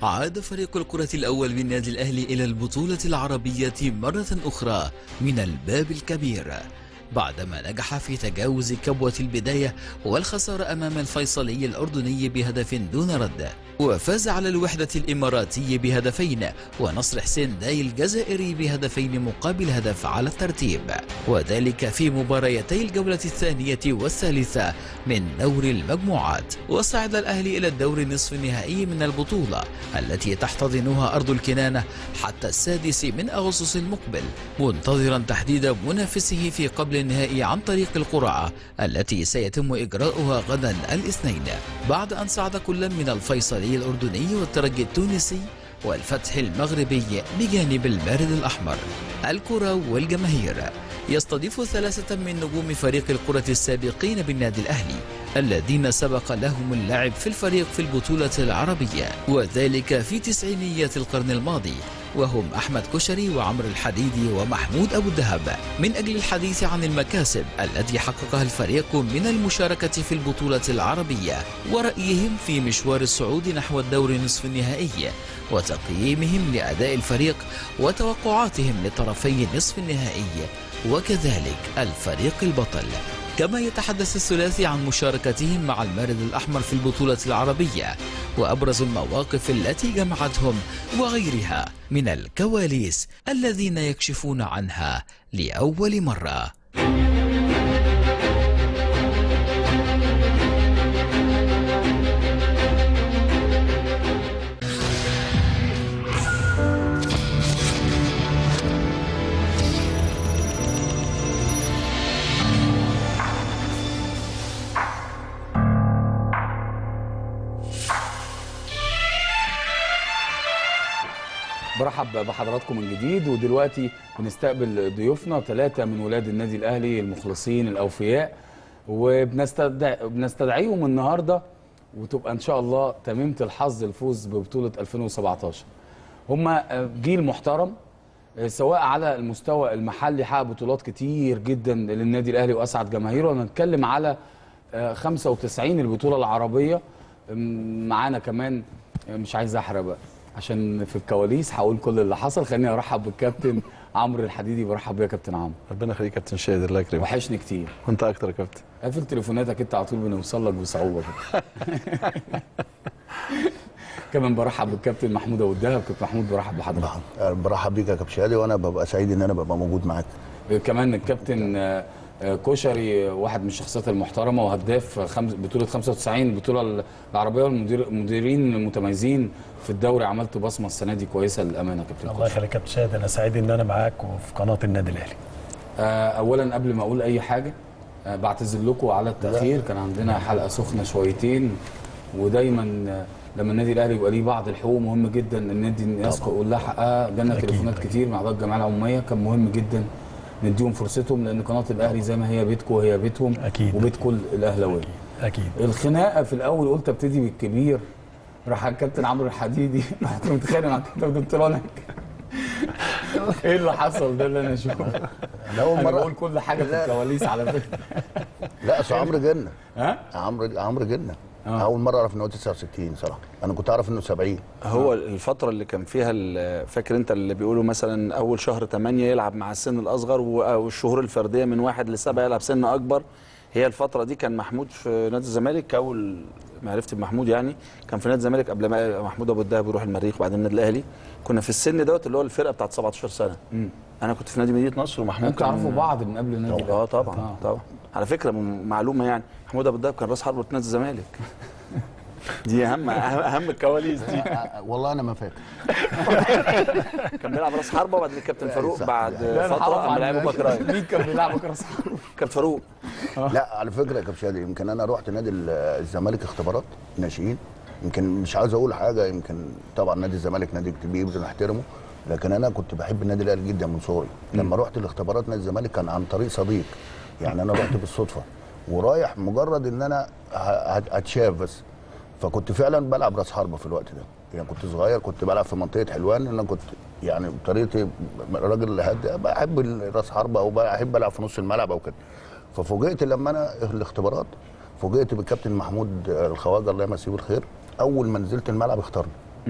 عاد فريق الكرة الأول بالنادي الأهلي إلى البطولة العربية مرة أخرى من الباب الكبير بعدما نجح في تجاوز كبوة البداية والخسارة أمام الفيصلي الأردني بهدف دون رد وفاز على الوحدة الإماراتي بهدفين ونصر حسين داي الجزائري بهدفين مقابل هدف على الترتيب وذلك في مباريتي الجولة الثانية والثالثة من دور المجموعات وصعد الأهلي إلى الدور النصف النهائي من البطولة التي تحتضنها أرض الكنانة حتى السادس من أغسطس المقبل منتظرا تحديد منافسه في قبل النهائي عن طريق القرعة التي سيتم إجراؤها غدا الاثنين بعد أن صعد كل من الفيصلي الأردني والترجي التونسي والفتح المغربي بجانب المارد الأحمر الكرة والجماهير يستضيف ثلاثة من نجوم فريق الكرة السابقين بالنادي الأهلي الذين سبق لهم اللعب في الفريق في البطولة العربية وذلك في تسعينيات القرن الماضي وهم أحمد كشري وعمر الحديدي ومحمود أبو الدهب من أجل الحديث عن المكاسب التي حققها الفريق من المشاركة في البطولة العربية ورأيهم في مشوار الصعود نحو الدور نصف النهائي وتقييمهم لأداء الفريق وتوقعاتهم لطرفي نصف النهائي وكذلك الفريق البطل كما يتحدث الثلاثي عن مشاركتهم مع المارد الأحمر في البطولة العربية وأبرز المواقف التي جمعتهم وغيرها من الكواليس الذين يكشفون عنها لأول مرة برحب بحضراتكم من جديد ودلوقتي بنستقبل ضيوفنا ثلاثة من ولاد النادي الأهلي المخلصين الأوفياء وبنستدعيهم النهاردة وتبقى إن شاء الله تميمة الحظ الفوز ببطولة 2017 هم جيل محترم سواء على المستوى المحلي حقق بطولات كتير جدا للنادي الأهلي وأسعد جماهيره ونتكلم على 95 البطولة العربية معانا كمان مش عايز أحرق بقى عشان في الكواليس هقول كل اللي حصل خليني ارحب بالكابتن عمرو الحديدي برحب بيك يا كابتن عمرو ربنا يخليك يا كابتن شادر الله يكرمك وحشني كتير وانت اكتر يا كابتن قافل تليفوناتك انت على طول بنوصل لك بصعوبه كده كمان برحب بالكابتن محمود ابو الدهب كابتن محمود برحب بحضرتك برحب بيك يا كابتن شادي وانا ببقى سعيد ان انا ببقى موجود معاك كمان الكابتن كشري واحد من الشخصيات المحترمه وهداف خمس بطوله 95 البطوله العربيه والمدير المديرين المتميزين في الدوري عملت بصمه السنه دي كويسه للامانه كابتن الله يخليك كابتن شاهد انا سعيد ان انا معاك وفي قناه النادي الاهلي اولا قبل ما اقول اي حاجه بعتذر لكم على التاخير كان عندنا حلقه سخنه شويتين ودايما لما النادي الاهلي يبقى ليه بعض الحقوق مهم جدا النادي الناس يقول لها حقها جالنا تليفونات كتير من اعضاء الجمعيه العموميه كان مهم جدا نديهم فرصتهم لان قناه الاهلي زي ما هي بيتكم وهي بيتهم أكيد وبيت كل الاهلاويه اكيد الخناقه في الاول قلت ابتدي بالكبير راح الكابتن عمرو الحديدي رحت متخانق مع الكابتن قلت له ايه اللي حصل ده اللي انا اشوفه انا اول انا مره بقول كل حاجه في الكواليس على فكره لا اصل عمرو جنة ها عمرو عمرو جنة آه. اول مره اعرف ان هو 69 صراحه انا كنت اعرف انه 70 هو الفترة اللي كان فيها ال- فاكر انت اللي بيقولوا مثلا اول شهر 8 يلعب مع السن الاصغر و- والشهور الفردية من واحد لسبعة يلعب سن اكبر هي الفترة دي كان محمود في نادي الزمالك اول معرفتي بمحمود يعني كان في نادي الزمالك قبل ما محمود ابو الدهب يروح المريخ وبعدين النادي الاهلي كنا في السن دوت اللي هو الفرقة بتاعت 17 سنة مم. انا كنت في نادي مدينة نصر ومحمود ممكن تعرفوا كان- بعض من قبل النادي اه طبعا آه. طبعا على فكره م- معلومه يعني محمود ابو الدهب كان راس حربه نادي الزمالك دي اهم اهم أهم الكواليس دي آه، والله انا ما فاكر كان بيلعب راس حربه وبعدين الكابتن فاروق صح. بعد لا، أنا فتره هعرف قام عن لعبه باك رايت مين كان بيلعبك راس حرب كابتن فاروق لا على فكره يا كابتن شادي يمكن انا رحت نادي ال- الزمالك اختبارات ناشئين يمكن مش عاوز اقول حاجه يمكن طبعا نادي الزمالك نادي كبير بنحترمه لكن انا كنت بحب النادي الاهلي جدا من صغري لما رحت الاختبارات نادي الزمالك كان عن طريق صديق يعني انا رحت بالصدفه ورايح مجرد ان انا ه- ه- هتشاف بس فكنت فعلا بلعب راس حربه في الوقت ده يعني كنت صغير كنت بلعب في منطقه حلوان انا كنت يعني بطريقتي راجل هادي بحب راس حربه او بحب العب في نص الملعب او كده ففوجئت لما انا الاختبارات فوجئت بالكابتن محمود الخواجه الله يمسيه بالخير اول ما نزلت الملعب اختارني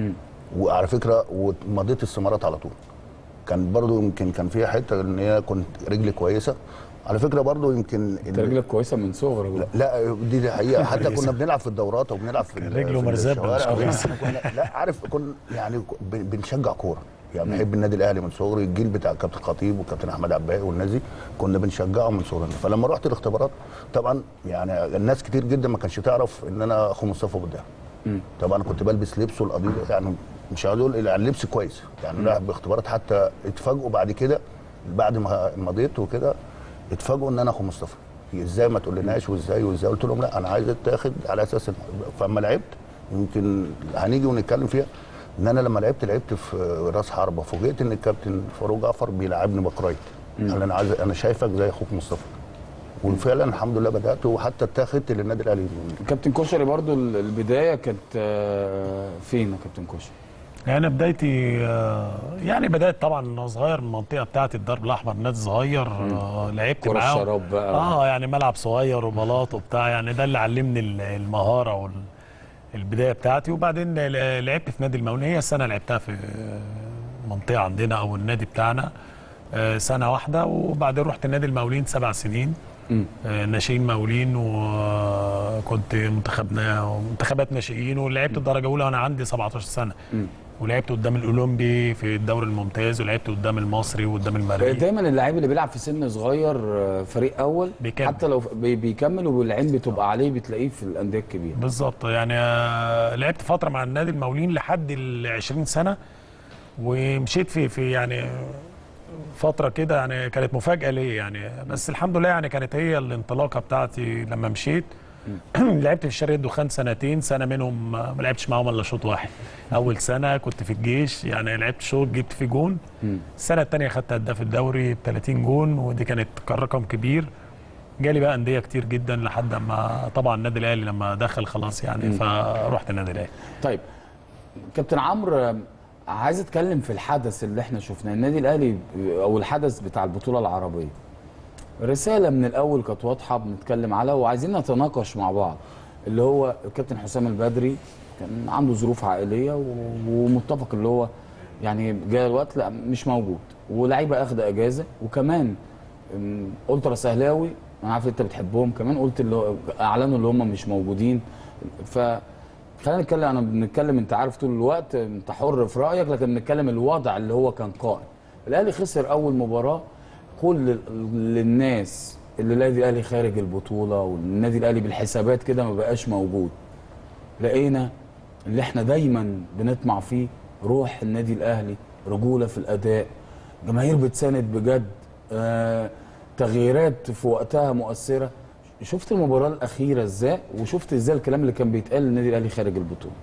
وعلى فكره ومضيت الثمارات على طول كان برضو يمكن كان فيها حته ان هي كنت رجلي كويسه على فكره برضو يمكن انت رجلك كويسه من صغرك بقى. لا دي دي حقيقه حتى كنا بنلعب في الدورات وبنلعب في ال- رجله في مرزبة الشوارع. مش كويسة. إحنا كنا لا عارف كنا يعني بن- بنشجع كوره يعني بحب النادي الاهلي من صغري الجيل بتاع كابتن خطيب وكابتن احمد عباقي والناس دي كنا بنشجعه من صغرنا فلما رحت الاختبارات طبعا يعني الناس كتير جدا ما كانش تعرف ان انا اخو مصطفى قدام طبعا كنت بلبس لبسه القضيب يعني مش عايز اقول يعني لبس كويس يعني رايح باختبارات حتى اتفاجئوا بعد كده بعد ما مضيت وكده اتفاجئوا ان انا اخو مصطفى ازاي ما تقولناش وازاي وازاي قلت لهم لا انا عايز اتاخد على اساس إن- فاما لعبت يمكن هنيجي ونتكلم فيها ان انا لما لعبت لعبت في راس حربه فوجئت ان الكابتن فاروق جعفر بيلعبني باك رايت قال لي انا عايز انا شايفك زي اخوك مصطفى وفعلا الحمد لله بدات وحتى اتاخدت للنادي الاهلي كابتن كشري برضو ال- البدايه كانت آه، فين يا كابتن كشري؟ يعني انا بدايتي آه، يعني بدات طبعا وانا صغير من المنطقه بتاعه الدرب الاحمر نادي صغير آه، لعبت كرة معاهم الشراب بقى. اه يعني ملعب صغير وبلاط وبتاع يعني ده اللي علمني ال- المهاره وال البدايه بتاعتي وبعدين ل- لعبت في نادي المقاولين هي السنه لعبتها في آه، المنطقه عندنا او النادي بتاعنا آه، سنه واحده وبعدين رحت نادي المقاولين سبع سنين آه، ناشئين مقاولين وكنت منتخبنا منتخبات ناشئين ولعبت الدرجه الاولى وانا عندي 17 سنه ولعبت قدام الاولمبي في الدوري الممتاز ولعبت قدام المصري وقدام المريخ دايما اللاعب اللي بيلعب في سن صغير آه، فريق اول بيكمل. حتى لو بي- بيكمل والعين بتبقى عليه بتلاقيه في الانديه الكبيره بالظبط يعني آه، لعبت فتره مع النادي المقاولين لحد ال 20 سنه ومشيت في في يعني فتره كده يعني كانت مفاجاه ليا يعني بس الحمد لله يعني كانت هي الانطلاقه بتاعتي لما مشيت لعبت في شارع الدخان سنتين سنه منهم ما ما لعبتش معاهم الا شوط واحد اول سنه كنت في الجيش يعني لعبت شوط جبت فيه جون السنه الثانيه خدت هداف الدوري ب 30 جون ودي كانت كان رقم كبير جالي بقى انديه كتير جدا لحد ما طبعا النادي الاهلي لما دخل خلاص يعني فرحت النادي الاهلي طيب كابتن عمرو آه، عايز اتكلم في الحدث اللي احنا شفناه النادي الاهلي او الحدث بتاع البطوله العربيه رساله من الاول كانت واضحه بنتكلم عليها وعايزين نتناقش مع بعض اللي هو الكابتن حسام البدري كان عنده ظروف عائليه و- ومتفق اللي هو يعني جاء الوقت لا مش موجود ولاعيبه اخذ اجازه وكمان أم، الترا سهلاوي انا عارف انت بتحبهم كمان قلت اللي هو اعلنوا اللي هم مش موجودين ف خلينا نتكلم انا بنتكلم انت عارف طول الوقت انت حر في رايك لكن بنتكلم الوضع اللي هو كان قائم الاهلي خسر اول مباراه كل ال- للناس اللي النادي الاهلي خارج البطوله والنادي الاهلي بالحسابات كده ما بقاش موجود لقينا اللي احنا دايما بنطمع فيه روح النادي الاهلي رجوله في الاداء جماهير بتساند بجد آه تغييرات في وقتها مؤثره شفت المباراه الاخيره ازاي وشفت ازاي الكلام اللي كان بيتقال للنادي الاهلي خارج البطوله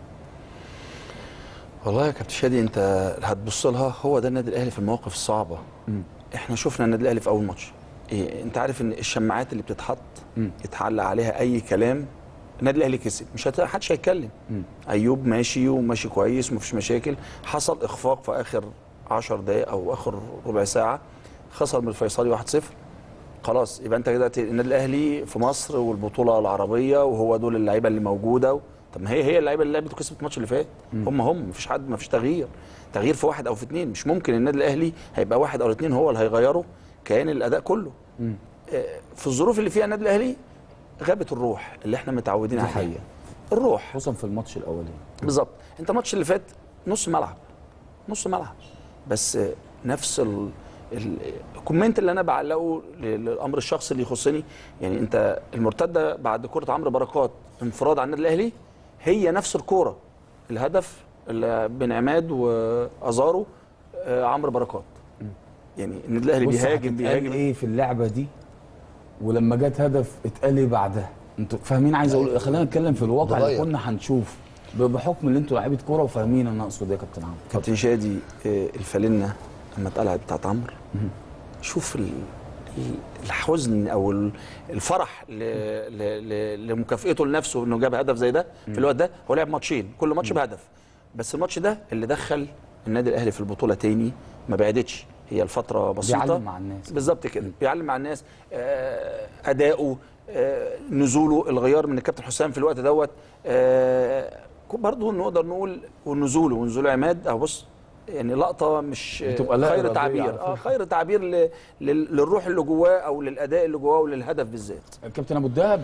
والله يا كابتن شادي انت هتبص لها هو ده النادي الاهلي في المواقف الصعبه احنا شفنا النادي الاهلي في اول ماتش إيه انت عارف ان الشماعات اللي بتتحط يتعلق عليها اي كلام النادي الاهلي كسب مش هت... حدش هيتكلم ايوب ماشي وماشي كويس ومفيش مشاكل حصل اخفاق في اخر 10 دقائق او اخر ربع ساعه خسر من الفيصلي 1-0 خلاص يبقى انت كده النادي الاهلي في مصر والبطوله العربيه وهو دول اللعيبه اللي موجوده و... طب ما هي هي اللعيبه اللي لعبت وكسبت الماتش اللي فات هم هم مفيش حد مفيش تغيير تغيير في واحد او في اثنين مش ممكن النادي الاهلي هيبقى واحد او اثنين هو اللي هيغيره كيان الاداء كله آه، في الظروف اللي فيها النادي الاهلي غابت الروح اللي احنا متعودين دي عليها حقيقة. الروح خصوصا في الماتش الاولاني بالظبط انت الماتش اللي فات نص ملعب نص ملعب بس نفس ال... ال- الكومنت اللي انا بعلقه للامر الشخصي اللي يخصني يعني انت المرتده بعد كره عمرو بركات انفراد على النادي الاهلي هي نفس الكوره الهدف اللي بين عماد وازارو آه، عمرو بركات يعني النادي الاهلي بص بيهاجم هتتقال بيهاجم ايه في اللعبه دي ولما جت هدف اتقال ايه بعدها انتوا فاهمين عايز اقول خلينا نتكلم في الواقع اللي اتغير. كنا هنشوف ب- بحكم ان انتوا لعيبه كوره وفاهمين انا اقصد ايه يا كابتن عمرو كابتن شادي آه، الفالنه لما اتقلعت بتاعت عمرو شوف ال- ال- الحزن او ال- الفرح ل- ل- ل- لمكافئته لنفسه انه جاب هدف زي ده في الوقت ده هو لعب ماتشين كل ماتش بهدف بس الماتش ده اللي دخل النادي الاهلي في البطوله تاني ما بعدتش هي الفتره بسيطه بيعلم مع الناس. بالظبط كده بيعلم مع الناس آه، اداؤه آه، نزوله الغيار من الكابتن حسام في الوقت دوت آه، برضه نقدر نقول ونزوله ونزول عماد اهو بص يعني لقطه مش بتبقى لا خير إرادية تعبير على اه فكرة. خير تعبير ل... لل- للروح اللي جواه او للاداء اللي جواه وللهدف بالذات كابتن ابو الدهب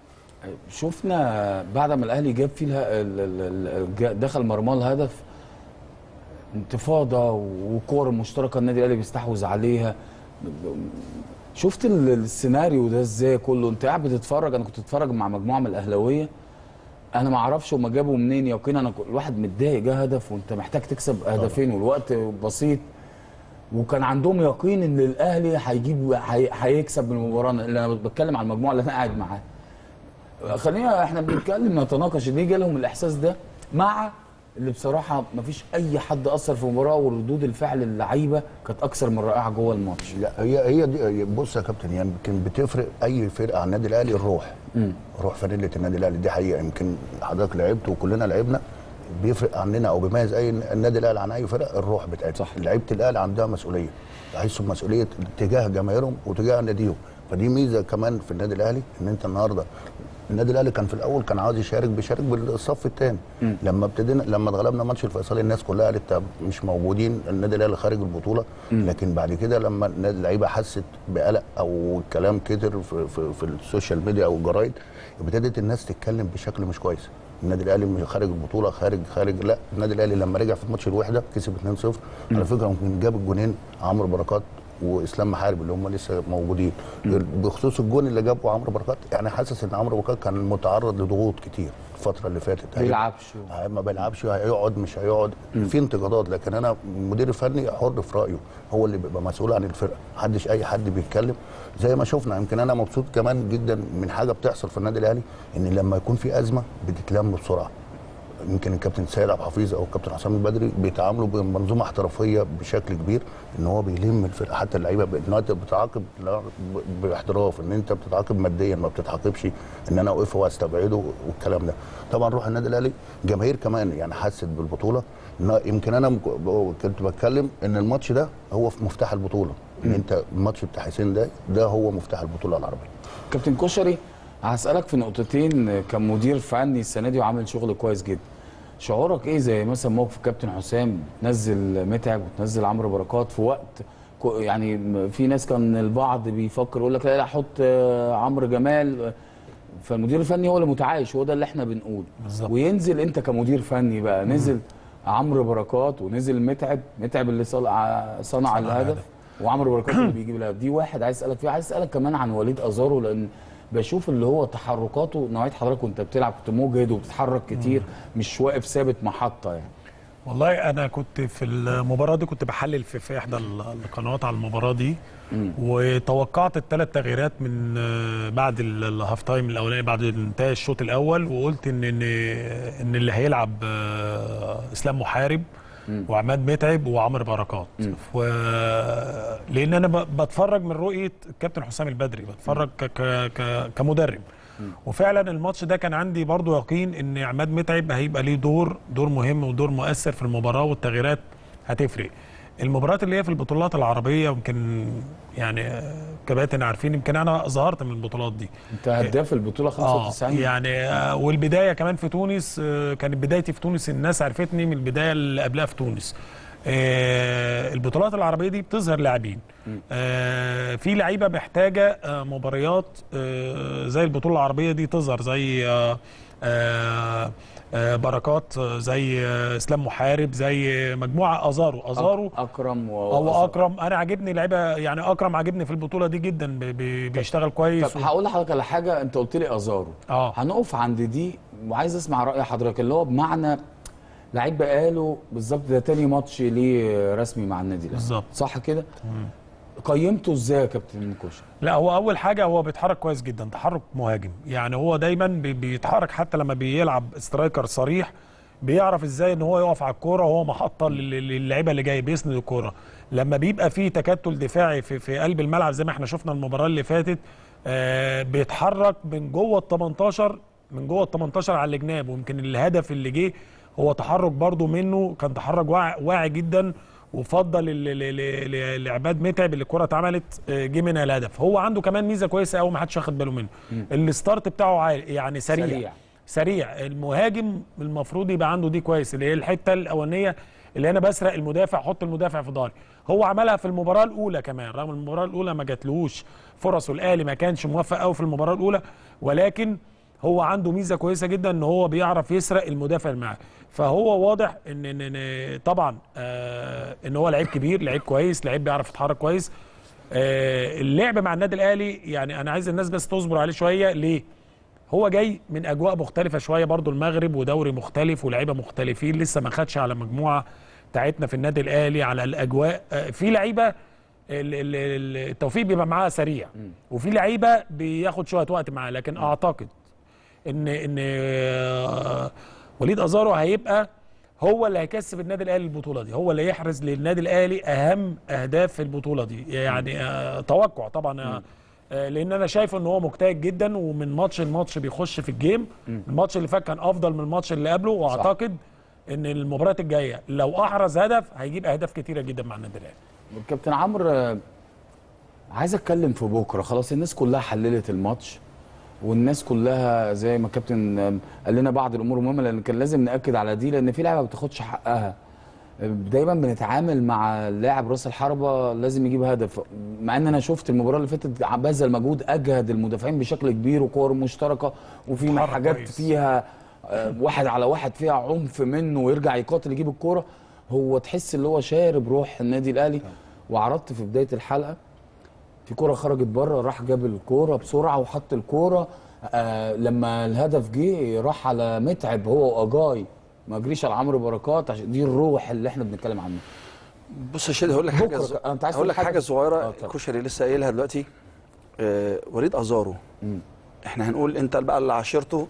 شفنا بعد ما الاهلي جاب فيه اله- ال- ال- ال- جا- دخل مرماه الهدف انتفاضه وكور مشتركه النادي الاهلي بيستحوذ عليها شفت ال- السيناريو ده ازاي كله انت قاعد بتتفرج انا كنت بتفرج مع مجموعه من الاهلاويه انا ما اعرفش هم جابوا منين يقين انا ك- الواحد متضايق جه هدف وانت محتاج تكسب هدفين والوقت بسيط وكان عندهم يقين ان الاهلي هيجيب هي- هيكسب المباراه اللي انا بتكلم على المجموعه اللي انا قاعد معاها خلينا احنا بنتكلم نتناقش ليه جالهم الاحساس ده مع اللي بصراحه ما فيش اي حد اثر في المباراه وردود الفعل اللعيبه كانت اكثر من رائعه جوه الماتش لا هي هي دي بص يا كابتن يعني يمكن بتفرق اي فرقه عن النادي الاهلي الروح روح فانيله النادي الاهلي دي حقيقه يمكن حضرتك لعبت وكلنا لعبنا بيفرق عننا او بيميز اي النادي الاهلي عن اي فرق الروح بتاعتها صح. لعيبه الاهلي عندها مسؤوليه يحسوا بمسؤوليه تجاه جماهيرهم وتجاه ناديهم فدي ميزه كمان في النادي الاهلي ان انت النهارده النادي الاهلي كان في الاول كان عاوز يشارك بيشارك بالصف الثاني لما ابتدينا لما اتغلبنا ماتش الفيصلي الناس كلها قالت طب مش موجودين النادي الاهلي خارج البطوله لكن بعد كده لما النادي- اللعيبه حست بقلق او الكلام كتر في, في, في السوشيال ميديا او الجرايد ابتدت الناس تتكلم بشكل مش كويس النادي الاهلي مش خارج البطوله خارج خارج لا النادي الاهلي لما رجع في ماتش الوحده كسب 2-0 على فكره ممكن جاب الجونين عمرو بركات واسلام محارب اللي هم لسه موجودين بخصوص الجون اللي جابه عمرو بركات يعني حاسس ان عمرو بركات كان متعرض لضغوط كتير الفتره اللي فاتت ما بيلعبش هي- ما بيلعبش هيقعد مش هيقعد في انتقادات لكن انا المدير الفني حر في رايه هو اللي بيبقى مسؤول عن الفرقه محدش اي حد بيتكلم زي ما شفنا يمكن انا مبسوط كمان جدا من حاجه بتحصل في النادي الاهلي ان لما يكون في ازمه بتتلم بسرعه يمكن الكابتن سيد عبد الحفيظ او الكابتن حسام البدري بيتعاملوا بمنظومه احترافيه بشكل كبير ان هو بيلم الفرقه حتى اللعيبه ب- ان انت بتعاقب لا- ب- باحتراف ان انت بتتعاقب ماديا ما بتتعاقبش ان انا اوقفه واستبعده والكلام ده طبعا روح النادي الاهلي جماهير كمان يعني حست بالبطوله إن يمكن انا مك- كنت بتكلم ان الماتش ده هو في مفتاح البطوله ان انت الماتش بتاع حسين ده ده هو مفتاح البطوله العربيه كابتن كشري هسألك في نقطتين كمدير فني السنة دي وعامل شغل كويس جدا شعورك ايه زي مثلا موقف كابتن حسام تنزل متعب وتنزل عمرو بركات في وقت كو- يعني م- في ناس كان البعض بيفكر يقول لك لا لا حط آه، عمرو جمال فالمدير الفني هو اللي متعايش هو ده اللي احنا بنقول بالظبط. وينزل انت كمدير فني بقى نزل عمرو بركات ونزل متعب متعب اللي صنع صنع الهدف الهدف. وعمرو بركات اللي بيجيب الهدف دي واحد عايز اسالك فيه عايز اسالك كمان عن وليد ازارو لان بشوف اللي هو تحركاته نوعيه حضرتك وانت بتلعب كنت مجهد وبتتحرك كتير مش واقف ثابت محطه يعني والله انا كنت في المباراه دي كنت بحلل في, في احدى ال- القنوات على المباراه دي وتوقعت الثلاث تغييرات من آه، بعد ال- الهاف تايم الاولاني بعد انتهاء الشوط الاول وقلت ان ان ان اللي هيلعب آه، اسلام محارب وعماد متعب وعمرو بركات و... لان انا ب- بتفرج من رؤيه الكابتن حسام البدري بتفرج ك... ك... ك... كمدرب وفعلا الماتش ده كان عندي برضو يقين ان عماد متعب هيبقى ليه دور دور مهم ودور مؤثر في المباراه والتغييرات هتفرق المباريات اللي هي في البطولات العربيه يمكن يعني آه، كباتن عارفين يمكن انا ظهرت من البطولات دي انت هداف البطوله اه 95 يعني آه، والبدايه كمان في تونس آه، كانت بدايتي في تونس الناس عرفتني من البدايه اللي قبلها في تونس آه، البطولات العربيه دي بتظهر لاعبين آه، في لعيبه محتاجه آه، مباريات آه، زي البطوله العربيه دي تظهر زي آه، آه، آه، بركات آه، زي آه، اسلام محارب زي مجموعه ازارو ازارو أك- اكرم و او اكرم انا عاجبني لعيبه يعني اكرم عاجبني في البطوله دي جدا بي- بي- بيشتغل كويس طب هقول لحضرتك على حاجه انت قلت لي ازارو اه هنقف عند دي وعايز اسمع راي حضرتك اللي هو بمعنى لعيب بقاله بالظبط ده تاني ماتش ليه رسمي مع النادي الأهلي. بالظبط. صح كده قيمته ازاي يا كابتن كوشر لا هو اول حاجه هو بيتحرك كويس جدا تحرك مهاجم يعني هو دايما بي- بيتحرك حتى لما بيلعب سترايكر صريح بيعرف ازاي ان هو يقف على الكوره وهو محطه لل- للعيبه اللي جايه بيسند الكوره لما بيبقى في تكتل دفاعي في, في قلب الملعب زي ما احنا شفنا المباراه اللي فاتت آه بيتحرك من جوه ل 18 من جوه ال 18 على الجناب ويمكن الهدف اللي جه هو تحرك برضو منه كان تحرك واعي, واعي جدا وفضل ل- ل- ل- ل- لعماد متعب اللي الكره اتعملت آه، جه منها الهدف هو عنده كمان ميزه كويسه قوي ما حدش واخد باله منه الستارت بتاعه عالي يعني سريع, سريع. سريع. سريع المهاجم المفروض يبقى عنده دي كويس اللي هي الحته الاولانيه اللي انا بسرق المدافع احط المدافع في ظهري هو عملها في المباراه الاولى كمان رغم المباراه الاولى ما جاتلهوش فرص والاهلي ما كانش موفق قوي في المباراه الاولى ولكن هو عنده ميزه كويسه جدا ان هو بيعرف يسرق المدافع اللي معاه فهو واضح ان, إن, إن طبعا آه ان هو لعيب كبير لعيب كويس لعيب بيعرف يتحرك كويس آه اللعب مع النادي الاهلي يعني انا عايز الناس بس تصبر عليه شويه ليه هو جاي من اجواء مختلفه شويه برضو المغرب ودوري مختلف ولاعيبه مختلفين لسه ما خدش على مجموعه بتاعتنا في النادي الاهلي على الاجواء آه، في لعيبه ال- ال- ال- التوفيق بيبقى معاها سريع وفي لعيبه بياخد شويه وقت معاه لكن اعتقد ان ان آه، وليد ازارو هيبقى هو اللي هيكسب النادي الاهلي البطوله دي هو اللي يحرز للنادي الاهلي اهم اهداف في البطوله دي يعني آه، توقع طبعا آه، آه، لان انا شايف ان هو مجتهد جدا ومن ماتش لماتش بيخش في الجيم الماتش اللي فات كان افضل من الماتش اللي قبله واعتقد ان المباريات الجايه لو احرز هدف هيجيب اهداف كتيره جدا مع النادي الاهلي كابتن عمرو آه، عايز اتكلم في بكره خلاص الناس كلها حللت الماتش والناس كلها زي ما كابتن آه، قال لنا بعض الامور مهمه لان كان لازم ناكد على دي لان في لعيبه ما بتاخدش حقها آه، دايما بنتعامل مع اللاعب راس الحربه لازم يجيب هدف مع ان انا شفت المباراه اللي فاتت بذل مجهود اجهد المدافعين بشكل كبير وكور مشتركه وفي اتحرك حاجات كويس. فيها آه، واحد على واحد فيها عنف منه ويرجع يقاتل يجيب الكوره هو تحس اللي هو شارب روح النادي الاهلي وعرضت في بدايه الحلقه في كرة خرجت بره راح جاب الكوره بسرعه وحط الكوره آه لما الهدف جه راح على متعب هو واجاي ما جريش على عمرو بركات عشان دي الروح اللي احنا بنتكلم عنها بص يا شادي هقول لك حاجه بكرة ز- ك- أنت عايز هقول تقول لك حاجه حاجة؟ صغيره آه، طبعا. كشري لسه قايلها دلوقتي آه وليد ازارو احنا هنقول انت بقى اللي عاشرته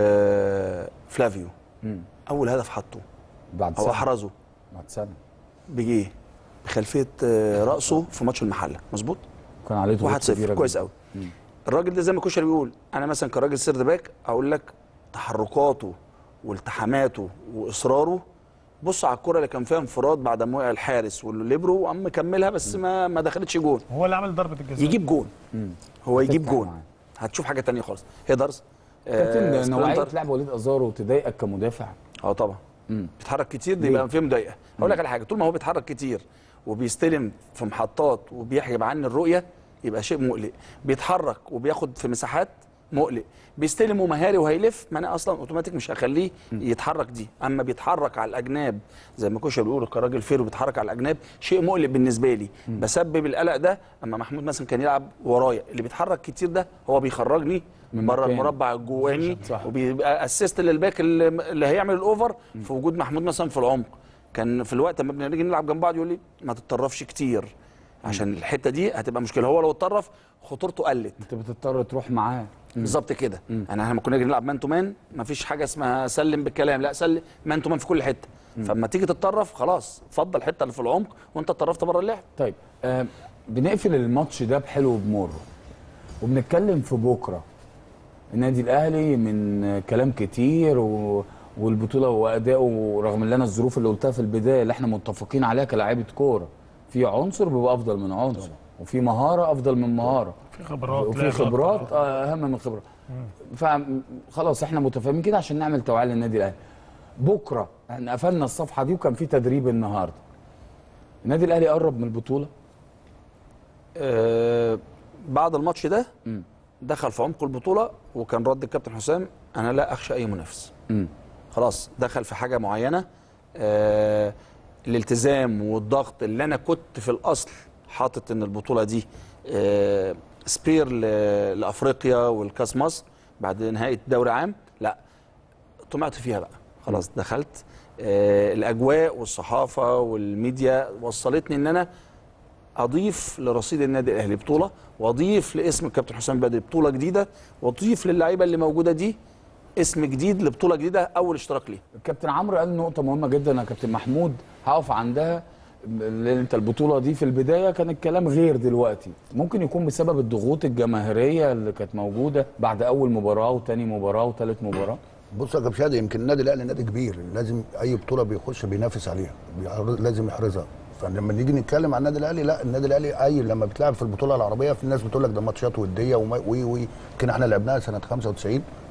آه فلافيو اول هدف حطه بعد او سنه احرزه بعد سنه بجيه بخلفيه آه راسه في ماتش المحله مظبوط كان عليه ضغوط 1-0 كبيرة كويس جداً. قوي الراجل ده زي ما كشري بيقول انا مثلا كراجل سيرد باك اقول لك تحركاته والتحاماته واصراره بص على الكره اللي كان فيها انفراد بعد ما وقع الحارس والليبرو وقام مكملها بس ما ما دخلتش جون هو اللي عمل ضربه الجزاء يجيب جون هو يجيب تفتح جون معاه. هتشوف حاجه تانية خالص هيدرز كابتن نوعيه سبرنتر. لعب وليد ازارو تضايقك كمدافع اه طبعا مم. بيتحرك كتير دي ليه؟ يبقى فيه مضايقه هقول لك على حاجه طول ما هو بيتحرك كتير وبيستلم في محطات وبيحجب عني الرؤيه يبقى شيء مقلق بيتحرك وبياخد في مساحات مقلق بيستلم ومهاري وهيلف ما انا اصلا اوتوماتيك مش هخليه يتحرك دي اما بيتحرك على الاجناب زي ما كوشا بيقول كراجل فيرو بيتحرك على الاجناب شيء مقلق بالنسبه لي بسبب القلق ده اما محمود مثلا كان يلعب ورايا اللي بيتحرك كتير ده هو بيخرجني من بره مكانه. المربع الجواني صح. وبيبقى اسيست للباك اللي, اللي هيعمل الاوفر في وجود محمود مثلا في العمق كان في الوقت لما بنيجي نلعب جنب بعض يقول لي ما تتطرفش كتير عشان الحته دي هتبقى مشكله هو لو اتطرف خطورته قلت انت بتضطر تروح معاه بالظبط كده يعني احنا لما كنا نيجي نلعب مان تو مان ما فيش حاجه اسمها سلم بالكلام لا سلم مان تو مان في كل حته فلما تيجي تتطرف خلاص اتفضل الحته اللي في العمق وانت اتطرفت بره اللعب طيب آه بنقفل الماتش ده بحلو وبمر وبنتكلم في بكره النادي الاهلي من آه، كلام كتير و... والبطوله وادائه رغم ان انا الظروف اللي قلتها في البدايه اللي احنا متفقين عليها كلاعيبه كوره في عنصر بيبقى افضل من عنصر وفي مهاره افضل من مهاره في خبرات وفي لعب خبرات آه، اهم من خبرات فخلاص احنا متفاهمين كده عشان نعمل توعيه للنادي الاهلي بكره احنا قفلنا الصفحه دي وكان في تدريب النهارده النادي الاهلي قرب من البطوله آه بعد الماتش ده دخل في عمق البطوله وكان رد الكابتن حسام انا لا اخشى اي منافس مم. خلاص دخل في حاجه معينه آه الالتزام والضغط اللي انا كنت في الاصل حاطط ان البطوله دي آه سبير ل- لافريقيا والكاس مصر بعد نهايه دوري عام لا طمعت فيها بقى خلاص دخلت آه الاجواء والصحافه والميديا وصلتني ان انا اضيف لرصيد النادي الاهلي بطوله واضيف لاسم الكابتن حسام بدري بطوله جديده واضيف للعيبه اللي موجوده دي اسم جديد لبطوله جديده اول اشتراك ليه الكابتن عمرو قال نقطه مهمه جدا يا كابتن محمود هقف عندها اللي انت البطوله دي في البدايه كان الكلام غير دلوقتي ممكن يكون بسبب الضغوط الجماهيريه اللي كانت موجوده بعد اول مباراه وتاني مباراه وتالت مباراه بص يا كابتن شادي يمكن النادي الاهلي نادي كبير لازم اي بطوله بيخش بينافس عليها بيعرض- لازم يحرزها فلما نيجي نتكلم عن النادي الاهلي لا النادي الاهلي اي لما بتلعب في البطوله العربيه في ناس بتقول لك ده ماتشات وديه وما- وي وي يمكن احنا لعبناها سنه 95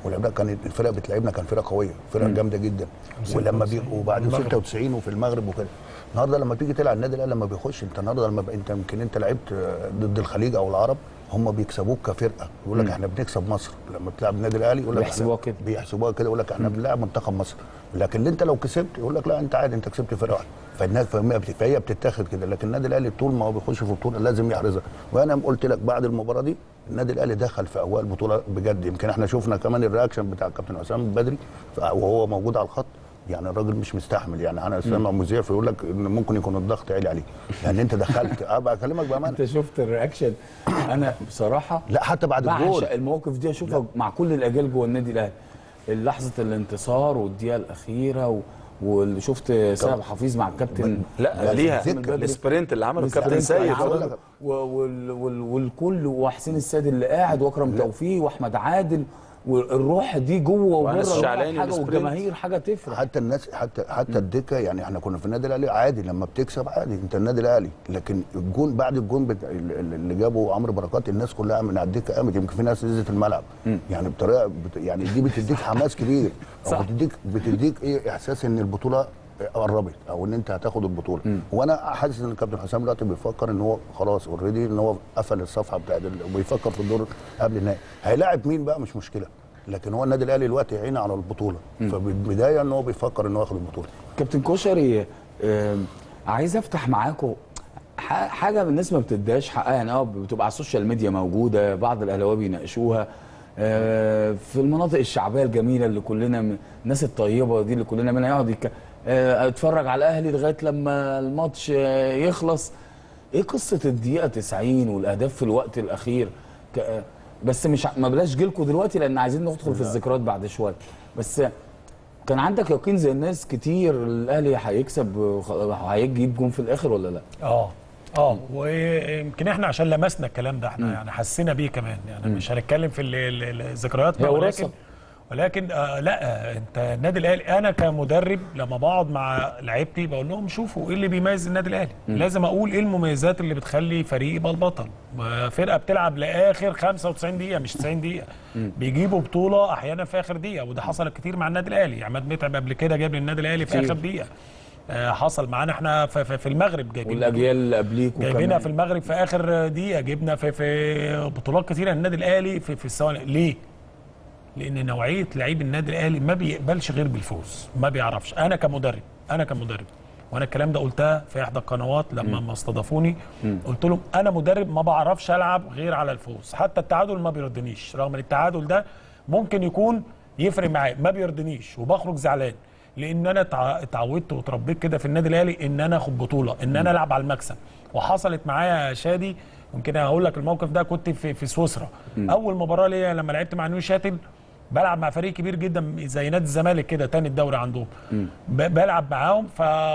ولعبنا كانت الفرق بتلعبنا كان فرقه قويه فرقه جامده جدا ولما بي وبعد 96 وفي المغرب وكده النهارده لما تيجي تلعب النادي الاهلي لما بيخش انت النهارده لما ب... انت يمكن انت لعبت آه، ضد الخليج او العرب هم بيكسبوك كفرقه يقول لك احنا بنكسب مصر لما بتلعب النادي الاهلي يقول لك بيحسبوها إحنا- كده. بيحسبوها كده يقول لك احنا بنلعب منتخب مصر لكن انت لو كسبت يقول لك لا انت عادي انت كسبت فرقه واحده فالناس فهي بت- فهي بتتاخد كده لكن النادي الاهلي طول ما هو بيخش في بطوله لازم يحرزها وانا قلت لك بعد المباراه دي النادي الاهلي دخل في اوائل بطوله بجد يمكن احنا شفنا كمان الرياكشن بتاع الكابتن حسام البدري ف- وهو موجود على الخط يعني الراجل مش مستحمل يعني انا سامع مذيع فيقول لك ان ممكن يكون الضغط عالي عليه يعني انت دخلت ابقى اكلمك بامانه انت شفت الرياكشن انا بصراحه لا حتى بعد الجول بعشق المواقف دي اشوفها مع كل الاجيال جوه النادي الاهلي لحظه الانتصار والدقيقه الاخيره و... واللي شفت سيد حفيظ مع الكابتن لا ليها حسام البدري. السبرنت اللي عمله الكابتن السبرنت سيد اللي عمله و- وال... وال... والكل وحسين السيد اللي قاعد واكرم توفيق واحمد عادل والروح دي جوه وبره وأنس الروح الشعلاني حاجه والسبرنت. والجماهير حاجه تفرق حتى الناس حتى حتى الدكه يعني احنا كنا في النادي الاهلي عادي لما بتكسب عادي انت النادي الاهلي لكن الجون بعد الجون بتاع اللي جابه عمرو بركات الناس كلها من على الدكه قامت يمكن في ناس نزلت الملعب يعني بطريقه بت يعني دي بتديك حماس كبير صح. او بتديك بتديك ايه احساس ان البطوله قربت او ان انت هتاخد البطوله وانا حاسس ان الكابتن حسام دلوقتي بيفكر ان هو خلاص اوريدي ان هو قفل الصفحه بتاعت ال- وبيفكر في الدور قبل النهائي هيلاعب مين بقى مش مشكله لكن هو النادي الاهلي دلوقتي عينه على البطوله فبالبدايه ان هو بيفكر ان هو ياخد البطوله كابتن كشري آم، عايز افتح معاكم ح- حاجه الناس ما بتديهاش حقها يعني اه بتبقى على السوشيال ميديا موجوده بعض الاهلاويه بيناقشوها آه، في المناطق الشعبيه الجميله اللي كلنا م- الناس الطيبه دي اللي كلنا منها يقعد يك... آه، اتفرج على الاهلي لغايه لما الماتش آه، يخلص ايه قصه الدقيقه 90 والاهداف في الوقت الاخير ك... آه، بس مش ع- ما بلاش جيلكم دلوقتي لان عايزين ندخل في الذكريات بعد شويه بس كان عندك يقين زي الناس كتير الاهلي هيكسب وخ- هيجيب جون في الاخر ولا لا؟ اه اه ويمكن احنا عشان لمسنا الكلام ده احنا يعني حسينا بيه كمان يعني مش هنتكلم في ال- ال- ال- الذكريات هي ولكن وراثة. ولكن آه لا آه، انت النادي الاهلي انا كمدرب لما بقعد مع لعيبتي بقول لهم شوفوا ايه اللي بيميز النادي الاهلي لازم اقول ايه المميزات اللي بتخلي فريق يبقى البطل آه، فرقه بتلعب لاخر 95 دقيقه مش 90 دقيقه بيجيبوا بطوله احيانا في اخر دقيقه وده حصل كتير مع النادي الاهلي عماد متعب قبل كده جاب للنادي الاهلي في كتير. اخر دقيقه آه، حصل معانا احنا في, في, في المغرب جايبين والاجيال اللي قبليك جايبينها وكمان في المغرب في اخر دقيقه جبنا في في بطولات كتيره النادي الاهلي في في الثواني ليه؟ لان نوعيه لعيب النادي الاهلي ما بيقبلش غير بالفوز ما بيعرفش انا كمدرب انا كمدرب وانا الكلام ده قلتها في احدى القنوات لما ما استضافوني قلت لهم انا مدرب ما بعرفش العب غير على الفوز حتى التعادل ما بيرضنيش رغم ان التعادل ده ممكن يكون يفرق معايا ما بيرضنيش وبخرج زعلان لان انا اتع- اتعودت واتربيت كده في النادي الاهلي ان انا اخد بطوله ان انا العب على المكسب وحصلت معايا يا شادي يمكن هقول لك الموقف ده كنت في في سويسرا اول مباراه ليا لما لعبت مع نيو شاتل بلعب مع فريق كبير جدا زي نادي الزمالك كده تاني الدوري عندهم ب- بلعب معاهم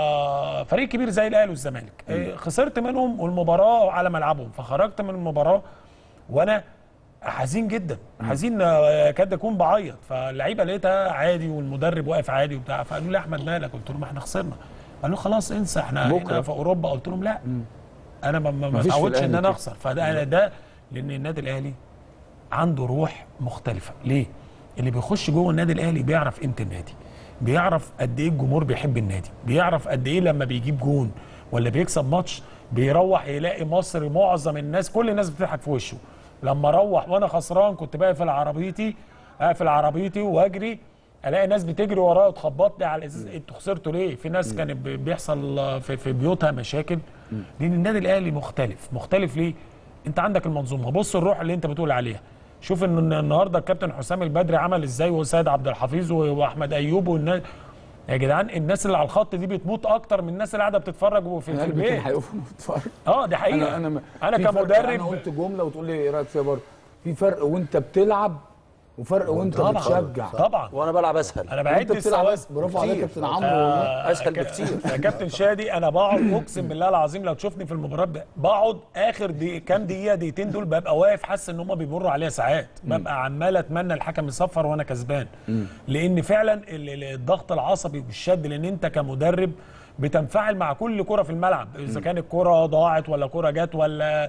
ففريق كبير زي الاهلي والزمالك إيه، خسرت منهم والمباراه على ملعبهم فخرجت من المباراه وانا حزين جدا حزين آه، كاد اكون بعيط فاللعيبه لقيتها عادي والمدرب واقف عادي وبتاع فقالوا لي احمد مالك قلت لهم احنا خسرنا قالوا خلاص انسى احنا بكرة. هنا في اوروبا قلت لهم لا انا ما- ما ما مفيش في اتعودش ان الأهلي انا كده. اخسر فده ده لان النادي الاهلي عنده روح مختلفه ليه اللي بيخش جوه النادي الاهلي بيعرف قيمه النادي بيعرف قد ايه الجمهور بيحب النادي بيعرف قد ايه لما بيجيب جون ولا بيكسب ماتش بيروح يلاقي مصر معظم الناس كل الناس بتضحك في وشه لما اروح وانا خسران كنت بقفل عربيتي اقفل عربيتي واجري الاقي ناس بتجري ورايا وتخبطني على الازاز انتوا خسرتوا ليه؟ في ناس كانت بي- بيحصل في, في بيوتها مشاكل لان النادي الاهلي مختلف، مختلف ليه؟ انت عندك المنظومه، بص الروح اللي انت بتقول عليها. شوف ان النهارده الكابتن حسام البدري عمل ازاي وسيد عبد الحفيظ و- واحمد ايوب والناس يا جدعان الناس اللي على الخط دي بتموت اكتر من الناس اللي قاعده بتتفرج في, في قلبي كان البيت هيقف بتفرج اه دي حقيقه انا انا انا في فرق، كمدرب انا قلت جمله وتقول لي ايه رايك فيها برضه في فرق وانت بتلعب وفرق وانت طبعا بتشجع طبعا وانا بلعب اسهل انا وانت بعد بتلعب الثواني بس برافو عليك يا كتير. كابتن عمرو والله. آه، أسهل ك- بكتير. يا كابتن شادي انا بقعد اقسم بالله العظيم لو تشوفني في المباراه ب- بقعد اخر دي كام دقيقه دقيقتين دول ببقى واقف حاسس ان هم بيمروا عليها ساعات ببقى عمال اتمنى الحكم يصفر وانا كسبان لان فعلا ال- ال- الضغط العصبي والشد لان انت كمدرب بتنفعل مع كل كره في الملعب اذا كانت كره ضاعت ولا كره جت ولا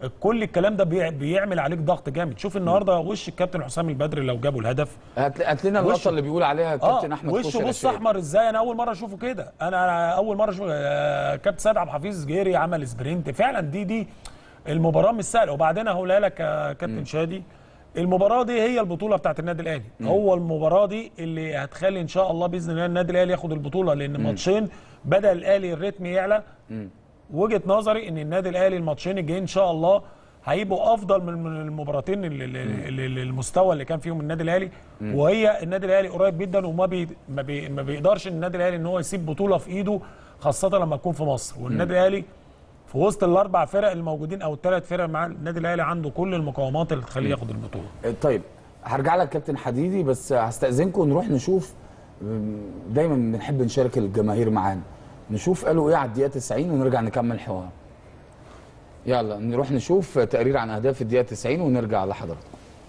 كل الكلام ده بيع- بيعمل عليك ضغط جامد شوف النهارده وش الكابتن حسام البدري لو جابوا الهدف هات هات لنا وشه. اللقطه اللي بيقول عليها الكابتن اه احمد وشه كوشري بص الشهير. احمر ازاي انا اول مره اشوفه كده انا أنا اول مره اشوف آه، كابتن سيد عبد الحفيظ جيري عمل سبرنت فعلا دي دي المباراه مش سهله وبعدين هقولها لك يا كابتن شادي المباراه دي هي البطوله بتاعت النادي الاهلي هو المباراه دي اللي هتخلي ان شاء الله باذن الله النادي الاهلي ياخد البطوله لان ماتشين بدا الاهلي الريتم يعلى وجهه نظري ان النادي الاهلي الماتشين الجايين ان شاء الله هيبقوا افضل من من المباراتين اللي- اللي اللي- المستوى اللي كان فيهم النادي الاهلي وهي النادي الاهلي قريب جدا وما بي ما, بي ما بيقدرش النادي الاهلي ان هو يسيب بطوله في ايده خاصه لما تكون في مصر والنادي الاهلي في وسط الاربع فرق الموجودين او الثلاث فرق مع النادي الاهلي عنده كل المقومات اللي تخليه ياخد البطوله طيب هرجع لك كابتن حديدي بس هستأذنكم نروح نشوف دايما بنحب نشارك الجماهير معانا نشوف قالوا ايه على الدقيقه 90 ونرجع نكمل حوار يلا نروح نشوف تقرير عن اهداف الدقيقه 90 ونرجع لحضرتك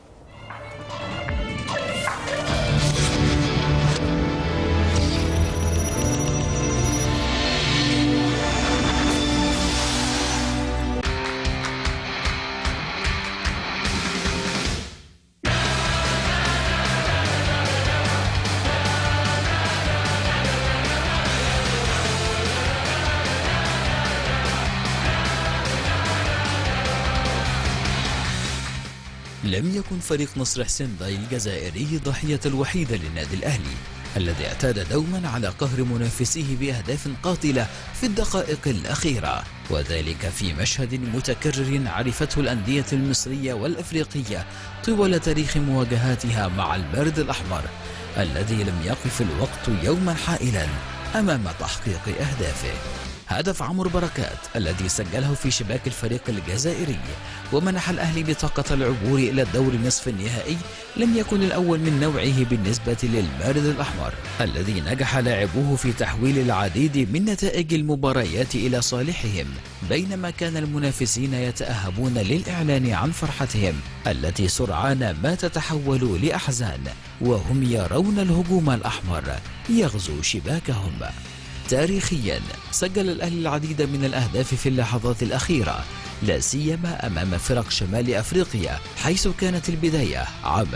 لم يكن فريق نصر حسين داي الجزائري ضحية الوحيدة للنادي الأهلي الذي اعتاد دوما على قهر منافسيه بأهداف قاتلة في الدقائق الأخيرة وذلك في مشهد متكرر عرفته الأندية المصرية والأفريقية طوال تاريخ مواجهاتها مع البرد الأحمر الذي لم يقف الوقت يوما حائلا أمام تحقيق أهدافه هدف عمرو بركات الذي سجله في شباك الفريق الجزائري ومنح الأهلي بطاقة العبور إلى الدور نصف النهائي لم يكن الأول من نوعه بالنسبة للمارد الأحمر الذي نجح لاعبوه في تحويل العديد من نتائج المباريات إلى صالحهم بينما كان المنافسين يتأهبون للإعلان عن فرحتهم التي سرعان ما تتحول لأحزان وهم يرون الهجوم الأحمر يغزو شباكهم تاريخيا سجل الأهلي العديد من الأهداف في اللحظات الأخيرة لا سيما أمام فرق شمال أفريقيا حيث كانت البداية عام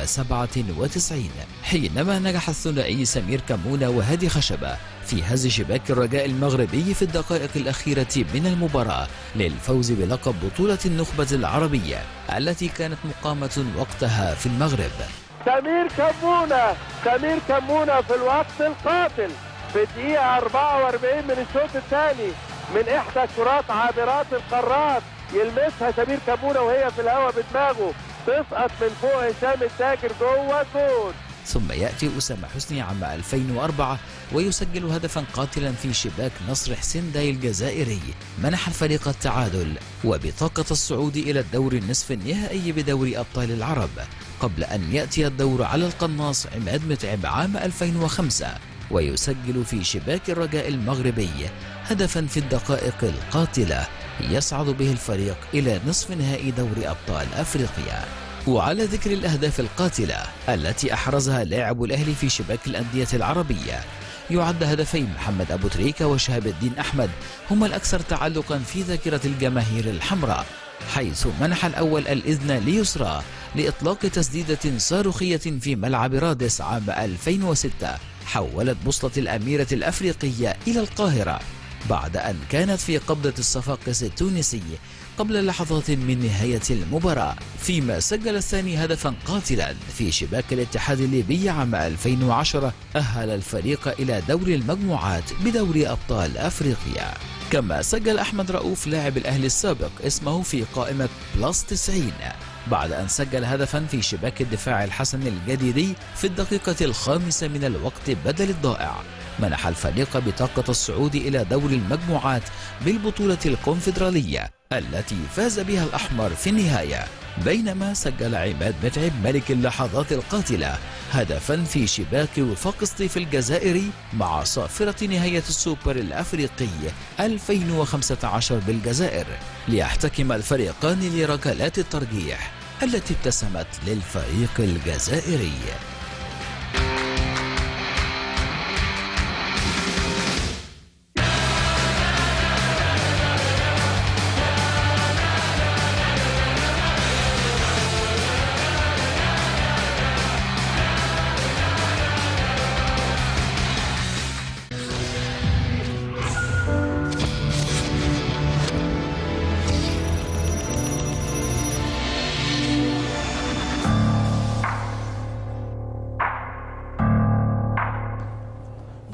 97 حينما نجح الثنائي سمير كمونة وهادي خشبة في هز شباك الرجاء المغربي في الدقائق الأخيرة من المباراة للفوز بلقب بطولة النخبة العربية التي كانت مقامة وقتها في المغرب سمير كمونة سمير كمونة في الوقت القاتل في الدقيقة 44 من الشوط الثاني من إحدى الكرات عابرات القارات يلمسها سمير كمونة وهي في الهواء بدماغه تسقط من فوق هشام التاجر جوه الجول ثم يأتي أسامة حسني عام 2004 ويسجل هدفا قاتلا في شباك نصر حسين داي الجزائري منح الفريق التعادل وبطاقة الصعود إلى الدور النصف النهائي بدوري أبطال العرب قبل أن يأتي الدور على القناص عماد متعب عام 2005 ويسجل في شباك الرجاء المغربي هدفا في الدقائق القاتلة يصعد به الفريق إلى نصف نهائي دوري أبطال أفريقيا وعلى ذكر الأهداف القاتلة التي أحرزها لاعب الأهلي في شباك الأندية العربية يعد هدفي محمد أبو تريكة وشهاب الدين أحمد هما الأكثر تعلقا في ذاكرة الجماهير الحمراء حيث منح الأول الإذن ليسرى لإطلاق تسديدة صاروخية في ملعب رادس عام 2006 حولت بوصلة الأميرة الأفريقية إلى القاهرة بعد أن كانت في قبضة الصفاقس التونسي قبل لحظات من نهاية المباراة فيما سجل الثاني هدفا قاتلا في شباك الاتحاد الليبي عام 2010 أهل الفريق إلى دور المجموعات بدوري أبطال أفريقيا كما سجل أحمد رؤوف لاعب الأهلي السابق اسمه في قائمة بلس 90 بعد أن سجل هدفا في شباك الدفاع الحسن الجديدي في الدقيقة الخامسة من الوقت بدل الضائع منح الفريق بطاقة الصعود إلى دور المجموعات بالبطولة الكونفدرالية التي فاز بها الأحمر في النهاية بينما سجل عماد متعب ملك اللحظات القاتلة هدفا في شباك وفاق سطيف الجزائري مع صافرة نهاية السوبر الأفريقي 2015 بالجزائر ليحتكم الفريقان لركلات الترجيح التي ابتسمت للفريق الجزائري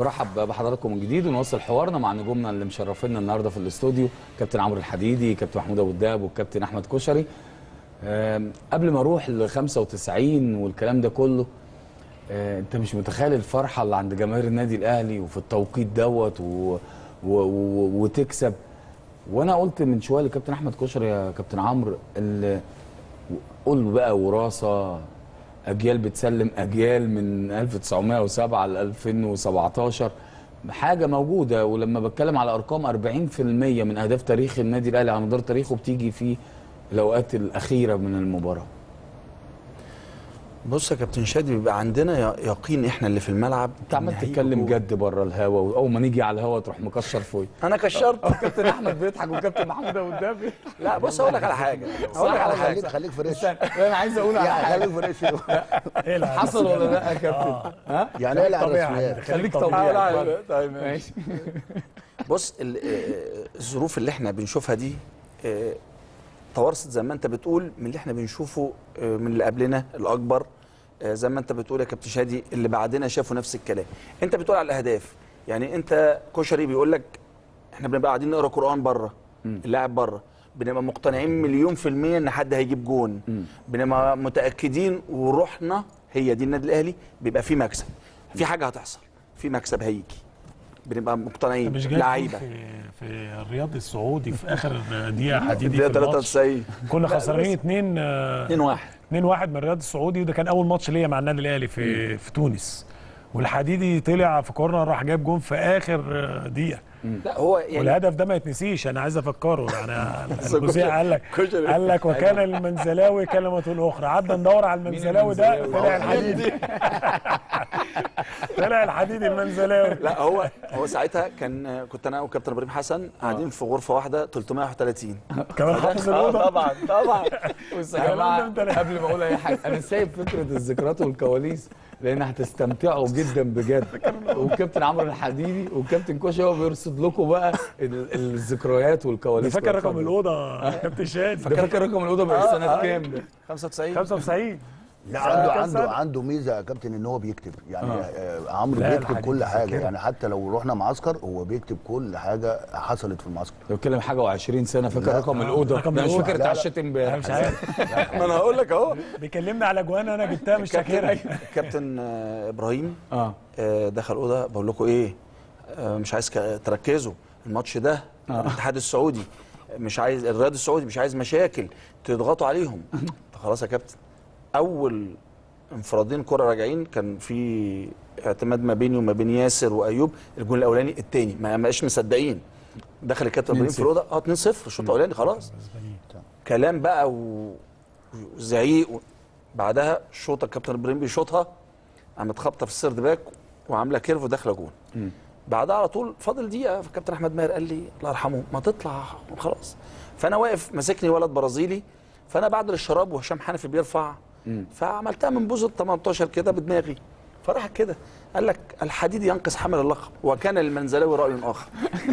برحب بحضراتكم من جديد ونواصل حوارنا مع نجومنا اللي مشرفينا النهارده في الاستوديو كابتن عمرو الحديدي كابتن محمود ابو الدهب والكابتن احمد كشري آم، قبل ما اروح ل 95 والكلام ده كله آه، انت مش متخيل الفرحه اللي عند جماهير النادي الاهلي وفي التوقيت دوت و... و... و... وتكسب وانا قلت من شويه لكابتن احمد كشري يا كابتن عمرو ال- قول بقى وراثه اجيال بتسلم اجيال من 1907 ل 2017 حاجه موجوده ولما بتكلم على ارقام 40% من اهداف تاريخ النادي الاهلي على مدار تاريخه بتيجي في الاوقات الاخيره من المباراه بص يا كابتن شادي بيبقى عندنا ي- يقين احنا اللي في الملعب انت عمال إن هيجي تتكلم جول. جد بره الهوا واول ما نيجي على الهوا تروح مكشر فوق انا كشرت كابتن احمد بيضحك وكابتن محمود ابو الدهبي لا بص اقول لك على حاجه اقول لك على خليك حاجه خليك فريش استنى، انا عايز اقول على يعني حاجه خليك فريش ايه العب حصل ولا لا يا كابتن ها يعني ايه على طبيعي الرسميات خليك طبيعي. طبيعي لا، اتفضل. طيب ماشي بص ال- آه، الظروف اللي احنا بنشوفها دي آه، توارثت زي ما انت بتقول من اللي احنا بنشوفه آه، من اللي قبلنا الاكبر آه، زي ما انت بتقول يا كابتن شادي اللي بعدنا شافوا نفس الكلام انت بتقول على الاهداف يعني انت كشري بيقول لك احنا بنبقى قاعدين نقرا قران بره اللاعب بره بنبقى مقتنعين مليون في المية ان حد هيجيب جون بنبقى متأكدين وروحنا هي دي النادي الاهلي بيبقى في مكسب في حاجة هتحصل في مكسب هيجي بنبقى مقتنعين مش جاي لعيبة في في الرياض السعودي في اخر دقيقه حديدي الدقيقة في الماتش 93 كنا خسرانين 2 2 1 2 1 من الرياض السعودي وده كان اول ماتش ليا مع النادي الاهلي في في تونس والحديدي طلع في كورنر راح جاب جون في اخر دقيقه لا هو يعني والهدف ده ما يتنسيش انا عايز افكره يعني الجزيع قال لك كشري. قال لك وكان المنزلاوي كلمه الاخرى عدى ندور على المنزلاوي ده المنزلاوي؟ طلع الحديدي طلع الحديدي المنزلاوي لا هو هو ساعتها كان كنت انا وكابتن ابراهيم حسن قاعدين في غرفة واحدة 331 كمان حافظ آه، الاوضه طبعا طبعا بص يا الكلام جماعه ده امتى؟ قبل ما اقول اي حاجه انا سايب فكره الذكريات والكواليس لان هتستمتعوا جدا بجد والكابتن عمرو الحديدي والكابتن كوشي هو بيرصد لكم بقى ال- الذكريات ده والكواليس فاكر رقم اتفضل. الاوضه يا كابتن شادي ده فاكر رقم الاوضه بقى سنه كام ده 95 95 لا عنده كام عنده سنة؟ عنده ميزه يا كابتن ان هو بيكتب يعني آه. عمرو لا، بيكتب الحديث كل حاجه ذاكرة. يعني حتى لو رحنا معسكر هو بيكتب كل حاجه حصلت في المعسكر لو اتكلم حاجه و20 سنه فاكر لا، رقم آه، الاوضه رقم ده مش الأوضة. فاكر لا، لا. اتعشيت انا امبارح مش عارف ما انا هقول لك اهو بيكلمني على جوان انا جبتها مش فاكرها كابتن كابتن آه، ابراهيم اه آه، دخل اوضه بقول لكم ايه آه، مش عايز ك- تركزوا الماتش ده الاتحاد السعودي مش عايز الرياض السعودي مش عايز مشاكل تضغطوا عليهم طب خلاص يا كابتن اول انفرادين كرة راجعين كان في اعتماد ما بيني وما بين ياسر وايوب الجون الاولاني الثاني ما بقاش مصدقين دخل الكابتن ابراهيم في الاوضه اه 2-0 الشوط الاولاني خلاص كلام بقى و- وزعيق و... بعدها شوطه الكابتن ابراهيم بيشوطها قامت خابطه في السيرد باك وعامله كيرف وداخله جون بعدها على طول فاضل دقيقه فالكابتن احمد ماهر قال لي الله يرحمه ما تطلع خلاص فانا واقف ماسكني ولد برازيلي فانا بعد الشراب وهشام حنفي بيرفع فعملتها من بوز ال 18 كده بدماغي فراح كده قال لك الحديد ينقص حمل اللقب وكان المنزلاوي راي اخر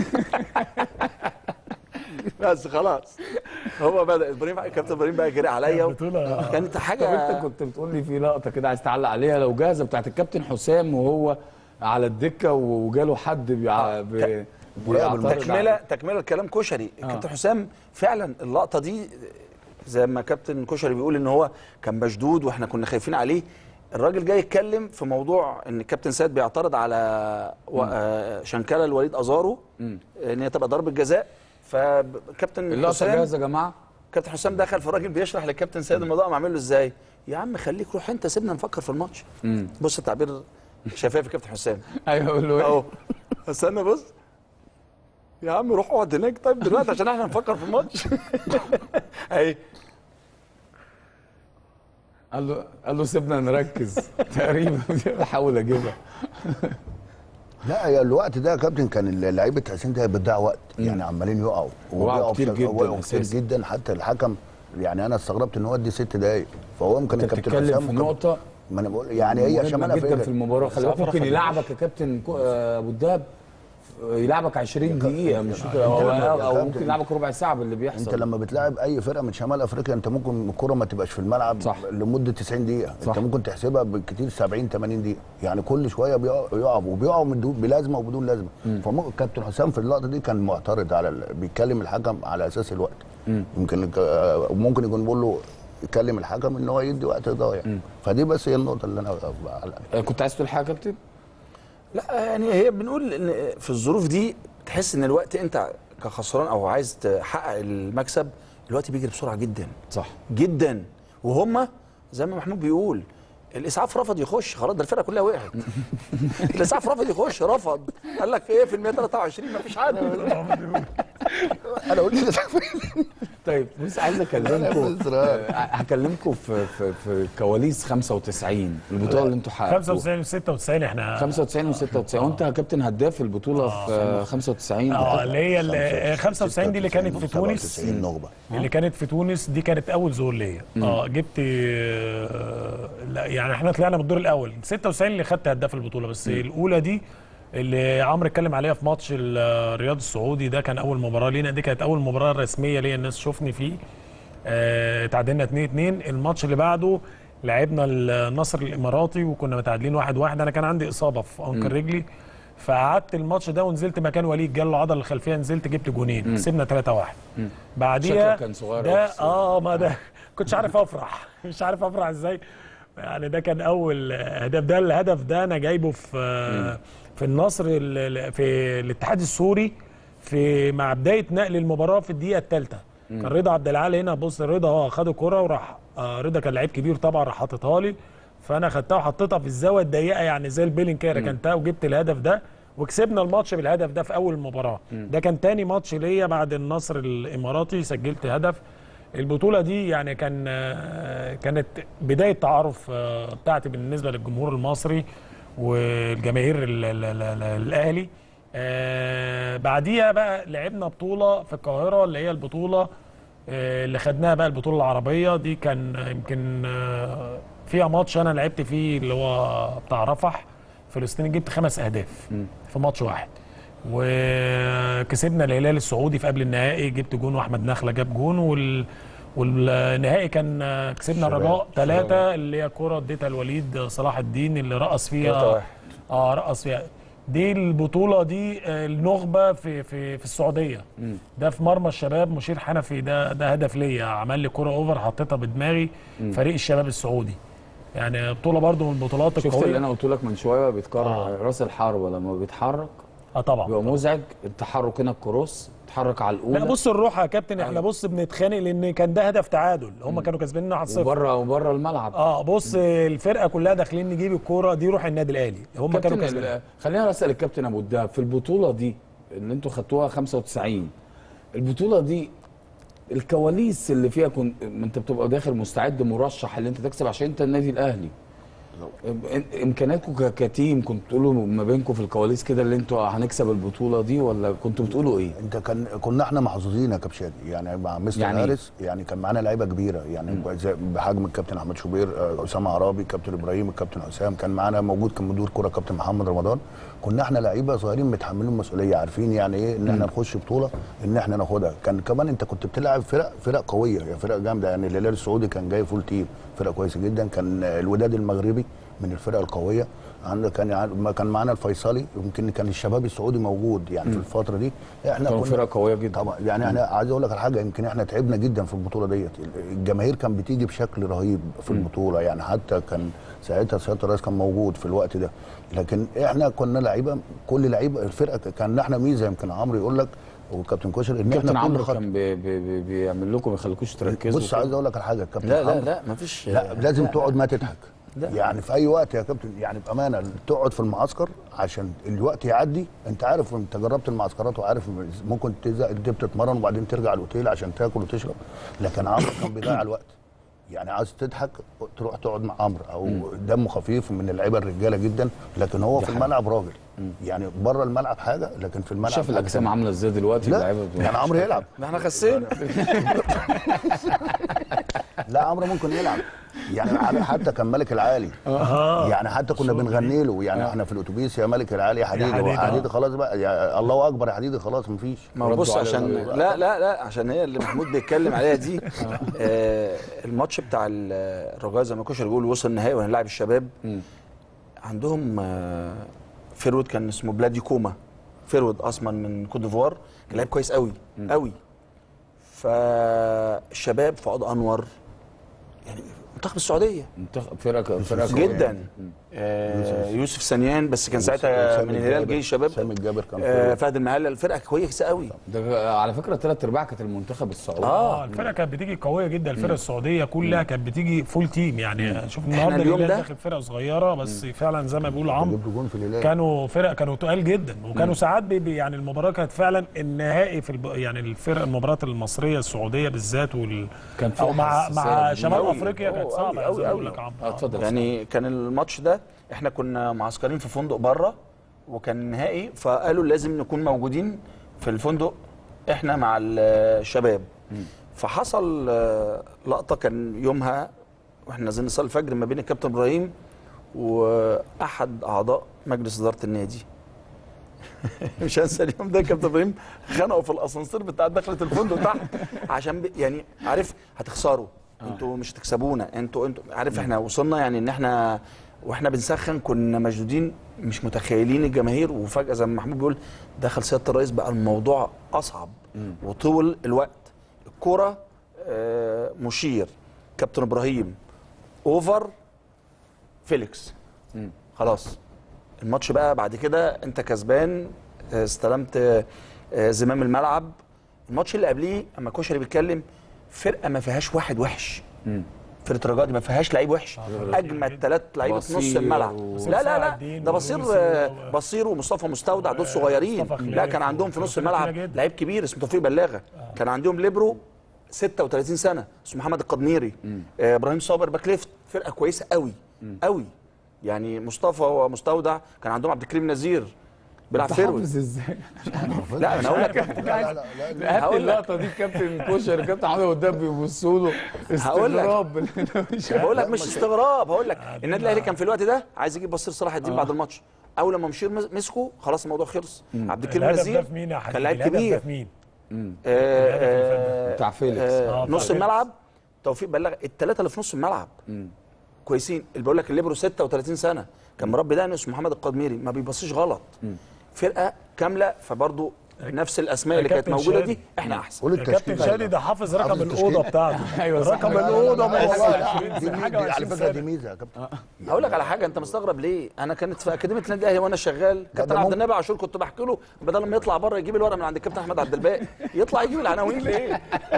بس خلاص هو بدا ابراهيم كابتن ابراهيم بقى جري عليا و... بطولة. كانت طب حاجه انت كنت بتقول لي في لقطه كده عايز تعلق عليها لو جاهزه بتاعت الكابتن حسام وهو على الدكه وجاله حد بيع... بي... بيعترض تكمله على- تكمله الكلام كشري كابتن حسام فعلا اللقطه دي زي ما كابتن كشري بيقول ان هو كان مشدود واحنا كنا خايفين عليه الراجل جاي يتكلم في موضوع ان الكابتن سيد بيعترض على و... آه، شنكله لوليد ازارو ان هي تبقى ضربه جزاء فكابتن اللقطه حسام جاهزه يا جماعه كابتن حسام دخل فالراجل بيشرح للكابتن سيد الموضوع قام عامل له ازاي يا عم خليك روح انت سيبنا نفكر في الماتش بص التعبير شفاف كابتن حسام ايوه اقول له ايه اهو استنى بص يا عم روح اقعد هناك طيب دلوقتي عشان احنا نفكر في الماتش اهي قال له قال له سيبنا نركز تقريبا بحاول اجيبها لا يا الوقت ده يا كابتن كان لعيبه حسين ده بتضيع وقت يعني عمالين يقعوا وقعوا كتير بشكل- جدا وقعوا كتير أساساً. جدا حتى الحكم يعني انا استغربت ان هو ادي ست دقايق فهو ممكن انت الكابتن بتتكلم حسام في ممكن- نقطه ما انا بقول يعني هي مهمة شمالة جدا في المباراه خلي بالك صعب ممكن رفض يلعبك يا كابتن كو- آه، ابو الدهب يلعبك 20 دقيقه مش أنت او, لما- أو, يا أو كابتن، ممكن يلعبك ربع ساعه باللي بيحصل انت لما بتلاعب اي فرقه من شمال افريقيا انت ممكن الكره ما تبقاش في الملعب صح. لمده 90 دقيقه صح. انت ممكن تحسبها بالكتير 70 80 دقيقه يعني كل شويه بيقع- بيقعوا وبيقعوا من دون بلازمه وبدون لازمه فممكن كابتن حسام في اللقطه دي كان معترض على ال... بيتكلم الحكم على اساس الوقت يمكن آه، ممكن يكون بيقول له يكلم الحكم ان هو يدي وقت ضايع فدي بس هي النقطه اللي انا بعلق آه، كنت عايز تقول حاجه يا كابتن لا يعني هي بنقول ان في الظروف دي تحس ان الوقت انت كخسران او عايز تحقق المكسب الوقت بيجري بسرعه جدا صح جدا وهم زي ما محمود بيقول الاسعاف رفض يخش خلاص ده الفرقه كلها وقعت الاسعاف رفض يخش رفض قال لك ايه في ال 123 مفيش حد انا قلت لك طيب بص عايز اكلمكم بس آه، هكلمكم في في في كواليس 95 البطوله اللي انتوا حققتوها 95 و 96 احنا 95 و96 وانت يا كابتن هداف البطوله في آه، 95 اه اللي هي ال- 95 دي اللي كانت في تونس 97 نخبه اللي كانت في تونس دي كانت اول ظهور ليا اه جبت آه، لا يعني احنا طلعنا من الدور الاول 96 اللي خدت هداف البطوله بس الاولى دي اللي عمرو اتكلم عليها في ماتش الرياض السعودي ده كان اول مباراه لينا دي كانت اول مباراه رسميه ليا الناس شوفني فيه آه تعادلنا 2 2 الماتش اللي بعده لعبنا النصر الاماراتي وكنا متعادلين 1 1 انا كان عندي اصابه في انكل رجلي فقعدت الماتش ده ونزلت مكان وليد جاله العضله الخلفيه نزلت جبت جونين كسبنا 3 1 بعديها شكلك كان صغير ده أوي في السن. اه ما ده كنتش عارف افرح مش عارف افرح ازاي يعني ده كان اول هدف ده الهدف ده انا جايبه في في النصر ال- ال- في الاتحاد السوري في مع بدايه نقل المباراه في الدقيقه الثالثه كان رضا عبد العال هنا بص رضا اه خد الكره وراح آه رضا كان لعيب كبير طبعا راح حاططها لي فانا خدتها وحطيتها في الزاويه الضيقه يعني زي البيلين كده ركنتها وجبت الهدف ده وكسبنا الماتش بالهدف ده في اول مباراه ده كان تاني ماتش ليا بعد النصر الاماراتي سجلت هدف البطوله دي يعني كان آه، كانت بدايه تعارف آه، بتاعتي بالنسبه للجمهور المصري والجماهير ال- ال- ال- ال- الاهلي آه، بعديها بقى لعبنا بطوله في القاهره اللي هي البطوله آه، اللي خدناها بقى البطوله العربيه دي كان يمكن آه، فيها ماتش انا لعبت فيه اللي هو بتاع رفح فلسطين جبت خمس اهداف في ماتش واحد وكسبنا الهلال السعودي في قبل النهائي جبت جون واحمد نخله جاب جون وال والنهائي كان آه، كسبنا شباب. الرجاء ثلاثة اللي هي كرة اديتها الوليد صلاح الدين اللي رقص فيها اه رقص فيها دي البطولة دي آه، النخبة في في في السعودية ده في مرمى الشباب مشير حنفي ده ده هدف ليا عمل لي كرة اوفر حطيتها بدماغي فريق الشباب السعودي يعني بطولة برضو من البطولات شفت اللي القوية انا قلت لك من شويه بيتكرر آه. راس الحربه لما بيتحرك اه طبعا بيبقى مزعج التحرك هنا الكروس اتحرك على الاولى لا بص الروح يا كابتن احنا بص بنتخانق لان كان ده هدف تعادل هم كانوا كسبانين 1-0 وبره وبره الملعب اه بص الفرقه كلها داخلين نجيب الكوره دي روح النادي الاهلي هم كانوا كابتن كسبانين ال- خلينا اسال الكابتن ابو الدهب في البطوله دي اللي انتوا خدتوها 95 البطوله دي الكواليس اللي فيها كنت ما انت بتبقى داخل مستعد مرشح اللي انت تكسب عشان انت النادي الاهلي إم- امكانياتكم ك- كتيم كنتوا بتقولوا ما بينكم في الكواليس كده اللي انتوا هنكسب البطوله دي ولا كنتوا بتقولوا ايه؟ انت كان كنا احنا محظوظين يا كابتن يعني مع مستر يعني يعني ايه؟ هارس يعني كان معانا لعيبه كبيره يعني زي بحجم الكابتن احمد شوبير آه، اسامه عرابي كابتن ابراهيم الكابتن حسام كان معانا موجود كان مدير كره كابتن محمد رمضان كنا احنا لعيبه صغيرين متحملين المسؤوليه عارفين يعني ايه ان احنا نخش بطوله ان احنا ناخدها كان كمان انت كنت بتلعب فرق فرق قويه يعني فرق جامده يعني الهلال السعودي كان جاي فول تيم فرقه كويسه جدا كان الوداد المغربي من الفرق القويه عندك كان يع- ما كان معانا الفيصلي يمكن كان الشباب السعودي موجود يعني في الفتره دي احنا كانوا كنا- فرقه قويه جدا طبعا يعني احنا عايز اقول لك على حاجه يمكن احنا تعبنا جدا في البطوله ديت الجماهير كان بتيجي بشكل رهيب في البطوله يعني حتى كان ساعتها سياده الرئيس كان موجود في الوقت ده لكن احنا كنا لعيبه كل لعيبه الفرقه كان احنا ميزه يمكن عمرو يقول لك وكابتن كوشر ان كابتن احنا كل عمرو خط كان بي بي بي بيعمل لكم ما يخليكوش تركزوا بص كده. عايز اقول لك على حاجه الكابتن لا لا عمرو- لا مفيش لا لازم تقعد ما تضحك يعني في اي وقت يا كابتن يعني بامانه تقعد في المعسكر عشان الوقت يعدي انت عارف انت جربت المعسكرات وعارف ممكن تزهق تبدا تتمرن وبعدين ترجع الاوتيل عشان تاكل وتشرب لكن عمرو كان بيضيع الوقت يعني عايز تضحك تروح تقعد مع عمرو او دمه خفيف من اللعيبه الرجاله جدا لكن هو في الملعب راجل يعني بره الملعب حاجه لكن في الملعب شاف حاجة الاجسام تانية. عامله ازاي دلوقتي لا اللعيبه يعني عمرو يلعب ده احنا خسينا لا عمرو ممكن يلعب يعني عارف حتى كان ملك العالي اه يعني حتى كنا صوت بنغني له يعني احنا في الاتوبيس يا ملك العالي يا حديدي حديدي، هو حديدي آه. خلاص بقى يا الله اكبر يا حديدي خلاص مفيش ما هو ردوا بص عليه عشان ولا لا لا لا عشان هي اللي محمود بيتكلم عليها دي آه الماتش بتاع ال- الرجاء زي ما كوشر بيقول وصل النهائي وهنلاعب الشباب عندهم آه فيرود كان اسمه بلادي كوما فيرود اصلا من كوت ديفوار كان لعيب كويس قوي قوي فالشباب فؤاد انور يعني منتخب السعوديه منتخب فرقه فرقه جدا آه يوسف سنيان بس كان ساعتها سامي من الهلال الجابر. جه شباب سامي الجابر كان آه فيه. فهد المهلة الفرقه كويسه قوي ده على فكره ثلاث ارباع كانت المنتخب السعودي اه الفرقه كانت بتيجي قويه جدا الفرقه السعوديه كلها كانت بتيجي فول تيم يعني شوف النهارده اليوم الهلال ده- داخل فرقه صغيره بس فعلا زي ما بيقول عمرو جبت جون في الهلال كانوا فرق كانوا تقال جدا وكانوا ساعات بي بي- يعني المباراه كانت فعلا النهائي في الب... يعني الفرق المباريات المصريه السعوديه بالذات وال كان فيها او مع حساسية مع كبيرة. شمال أوي، افريقيا أوي، كانت أوي، صعبه أوي، زي ما أوي. بقول لك عمرو اه اتفضل يعني كان الماتش ده احنا كنا معسكرين في فندق بره وكان نهائي فقالوا لازم نكون موجودين في الفندق احنا مع الشباب فحصل آه، لقطه كان يومها واحنا نازلين نصلي الفجر ما بين الكابتن ابراهيم واحد اعضاء مجلس اداره النادي مش هنسى اليوم ده كابتن ابراهيم خنقوا في الاسانسير بتاع دخله الفندق تحت عشان ب... يعني عارف هتخسروا انتوا مش هتكسبونا انتوا انتوا عارف احنا وصلنا يعني ان احنا واحنا بنسخن كنا مشدودين مش متخيلين الجماهير وفجاه زي ما محمود بيقول دخل سياده الرئيس بقى الموضوع اصعب وطول الوقت الكوره آه، مشير كابتن ابراهيم اوفر فيليكس خلاص الماتش بقى بعد كده انت كسبان آه، استلمت آه، آه، زمام الملعب الماتش اللي قبليه اما كوشري بيتكلم فرقه ما فيهاش واحد وحش فرقه الرجاء دي ما فيهاش لعيب وحش اجمد ثلاث لعيبه في نص بصير الملعب و- لا لا صلاح لا الدين ده بصير ولويس آه، و- بصير ومصطفى مستودع دول صغيرين مصطفى خلاف لا كان عندهم في نص وفرقة الملعب كبيرة جدا. لعيب كبير اسمه توفيق بلاغه كان عندهم ليبرو 36 سنه اسمه محمد القدميري آه، ابراهيم صابر باك ليفت فرقه كويسه قوي قوي يعني مصطفى ومستودع كان عندهم عبد الكريم نزير بيلعب فيرود حافظ ازاي لا انا هقول لك لا لا لا لا هات هقول لك. اللقطه دي كابتن كوشر كابتن حماده قدام بيبصوا له هقول لك. استغراب مش بقول لك مش استغراب هقول لك النادي الاهلي كان في الوقت ده عايز يجيب بصير صلاح الدين بعد الماتش اول لما مشير مس- مسكه خلاص الموضوع خلص عبد الكريم الهدف ده نزير في مين يا حبيبي كان لعيب الهدف ده كبير في مين آه، آه، بتاع فيليكس. آه، آه، بتاع نص فيليكس. الملعب توفيق بلغ الثلاثه اللي في نص الملعب كويسين اللي بقول لك الليبرو 36 سنه كان مربي ده اسمه محمد القدميري ما بيبصيش غلط فرقه كامله فبرضه نفس الاسماء اللي كانت كابتن موجوده شادي. دي احنا احسن قول الكابتن التشكيل شادي ده حافظ رقم حافظ التشكيل. الاوضه بتاعته ايوه صح. رقم لا، لا، لا، الاوضه لا، من لا، لا، 20 دي- سنة، دي- حاجه دي- على و20 فكره دي سنه ميزه يا كابتن هقول لك على حاجه انت مستغرب ليه انا كانت في اكاديميه النادي الاهلي وانا شغال كابتن ده عبد ممكن. النبي عاشور كنت بحكي له بدل ما يطلع بره يجيب الورقه من عند الكابتن احمد عبد الباقي يطلع يجيب العناوين ليه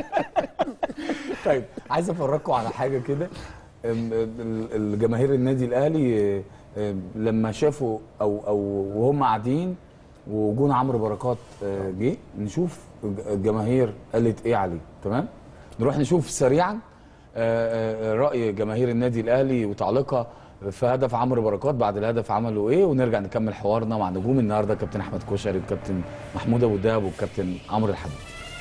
طيب عايز افرجكم على حاجه كده أم، ال- الجماهير النادي الاهلي أم، لما شافوا او او وهم قاعدين وجون عمرو بركات أه، جه نشوف الج- الجماهير قالت ايه عليه تمام نروح نشوف سريعا أه، أه، راي جماهير النادي الاهلي وتعليقها في هدف عمرو بركات بعد الهدف عملوا ايه ونرجع نكمل حوارنا مع نجوم النهارده كابتن احمد كوشري وكابتن محمود ابو دهب والكابتن عمرو الحبيب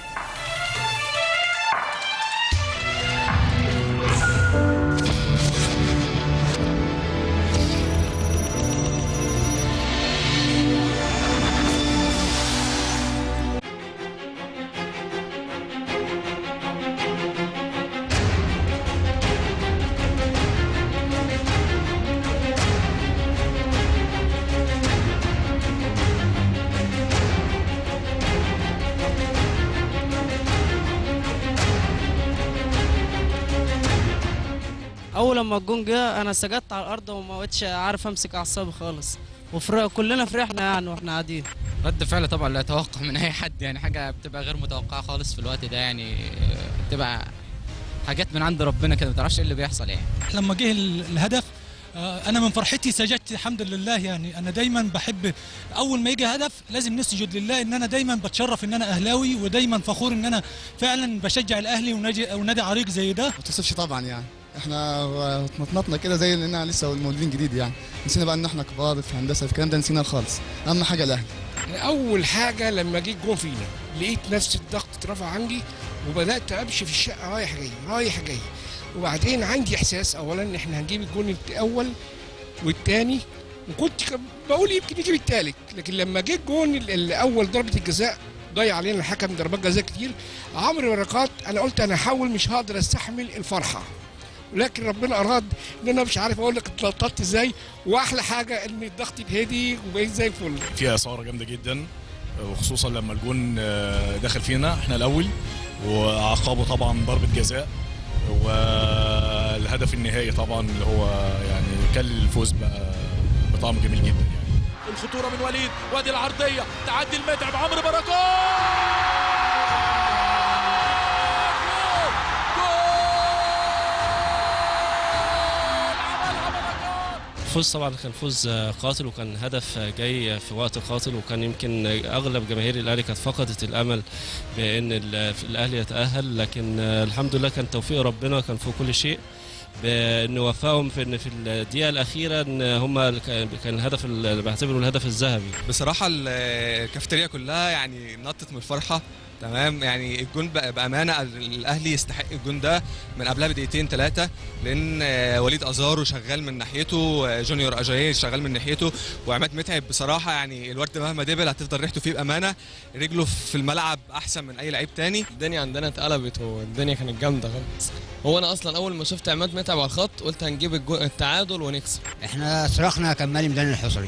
اول لما الجون جه انا سجدت على الارض وما بقتش عارف امسك اعصابي خالص وفرق كلنا فرحنا يعني واحنا قاعدين رد فعل طبعا لا يتوقع من اي حد يعني حاجه بتبقى غير متوقعه خالص في الوقت ده يعني آه، بتبقى حاجات من عند ربنا كده ما تعرفش ايه اللي بيحصل يعني لما جه ال- الهدف آه، انا من فرحتي سجدت الحمد لله يعني انا دايما بحب اول ما يجي هدف لازم نسجد لله ان انا دايما بتشرف ان انا اهلاوي ودايما فخور ان انا فعلا بشجع الاهلي ونادي ونادي عريق زي ده ما توصفش طبعا يعني احنا اتنطنطنا كده زي اننا لسه مولودين جديد يعني نسينا بقى ان احنا كبار في هندسه الكلام ده نسيناه خالص اهم حاجه الاهلي اول حاجه لما جه الجون فينا لقيت نفس الضغط اترفع عندي وبدات امشي في الشقه رايح جاي رايح جاي وبعدين عندي احساس اولا ان احنا هنجيب الجون الاول والثاني وكنت ك- بقول يمكن يجيب الثالث لكن لما جه الجون ال- الاول ضربه الجزاء ضيع علينا الحكم ضربات جزاء كتير عمرو بركات انا قلت انا هحاول مش هقدر استحمل الفرحه ولكن ربنا اراد ان انا مش عارف اقول لك اتلططت ازاي واحلى حاجه ان الضغط اتهدي وبقيت زي الفل فيها اثاره جامده جدا وخصوصا لما الجون آه، دخل فينا احنا الاول وعقابه طبعا ضربه جزاء والهدف النهائي طبعا اللي هو يعني كل الفوز بقى بطعم جميل جدا يعني الخطوره من وليد وادي العرضيه تعدي المتعب عمرو بركات الفوز طبعا كان فوز قاتل وكان هدف جاي في وقت قاتل وكان يمكن اغلب جماهير الاهلي كانت فقدت الامل بان ال- الاهلي يتاهل لكن الحمد لله كان توفيق ربنا كان فوق كل شيء بان وفاهم في ان في الدقيقه الاخيره ان هم كان الهدف اللي بعتبره الهدف الذهبي بصراحة ال- الكافتيريا كلها يعني نطت من الفرحة تمام يعني الجون بقى بأمانة الأهلي يستحق الجون ده من قبلها بدقيقتين ثلاثة لأن آه، وليد أزارو شغال من ناحيته آه، جونيور أجاييه شغال من ناحيته وعماد متعب بصراحة يعني الورد مهما دبل هتفضل ريحته فيه بأمانة رجله في الملعب أحسن من أي لعيب تاني الدنيا عندنا اتقلبت والدنيا كانت جامده خالص هو انا اصلا اول ما شفت عماد متعب على الخط قلت هنجيب الجو- التعادل ونكسب احنا صرخنا كان مالي ميدان الحصري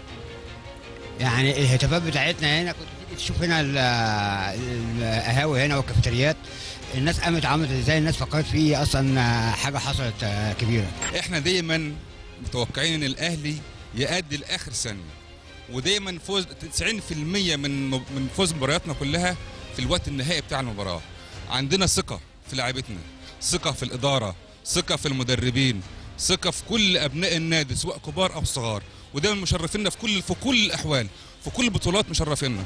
يعني الهتافات بتاعتنا هنا كنت تيجي تشوف هنا ال- القهاوي هنا والكافيتريات الناس قامت عملت ازاي الناس فكرت في اصلا حاجه حصلت آه، كبيره احنا دايما متوقعين ان الاهلي يأدي لاخر ثانيه ودايما فوز 90% من من فوز مبارياتنا كلها في الوقت النهائي بتاع المباراه عندنا ثقه في لاعبتنا ثقه في الاداره ثقه في المدربين ثقه في كل ابناء النادي سواء كبار او صغار ودايما مشرفينا في كل في كل الاحوال في كل البطولات مشرفينا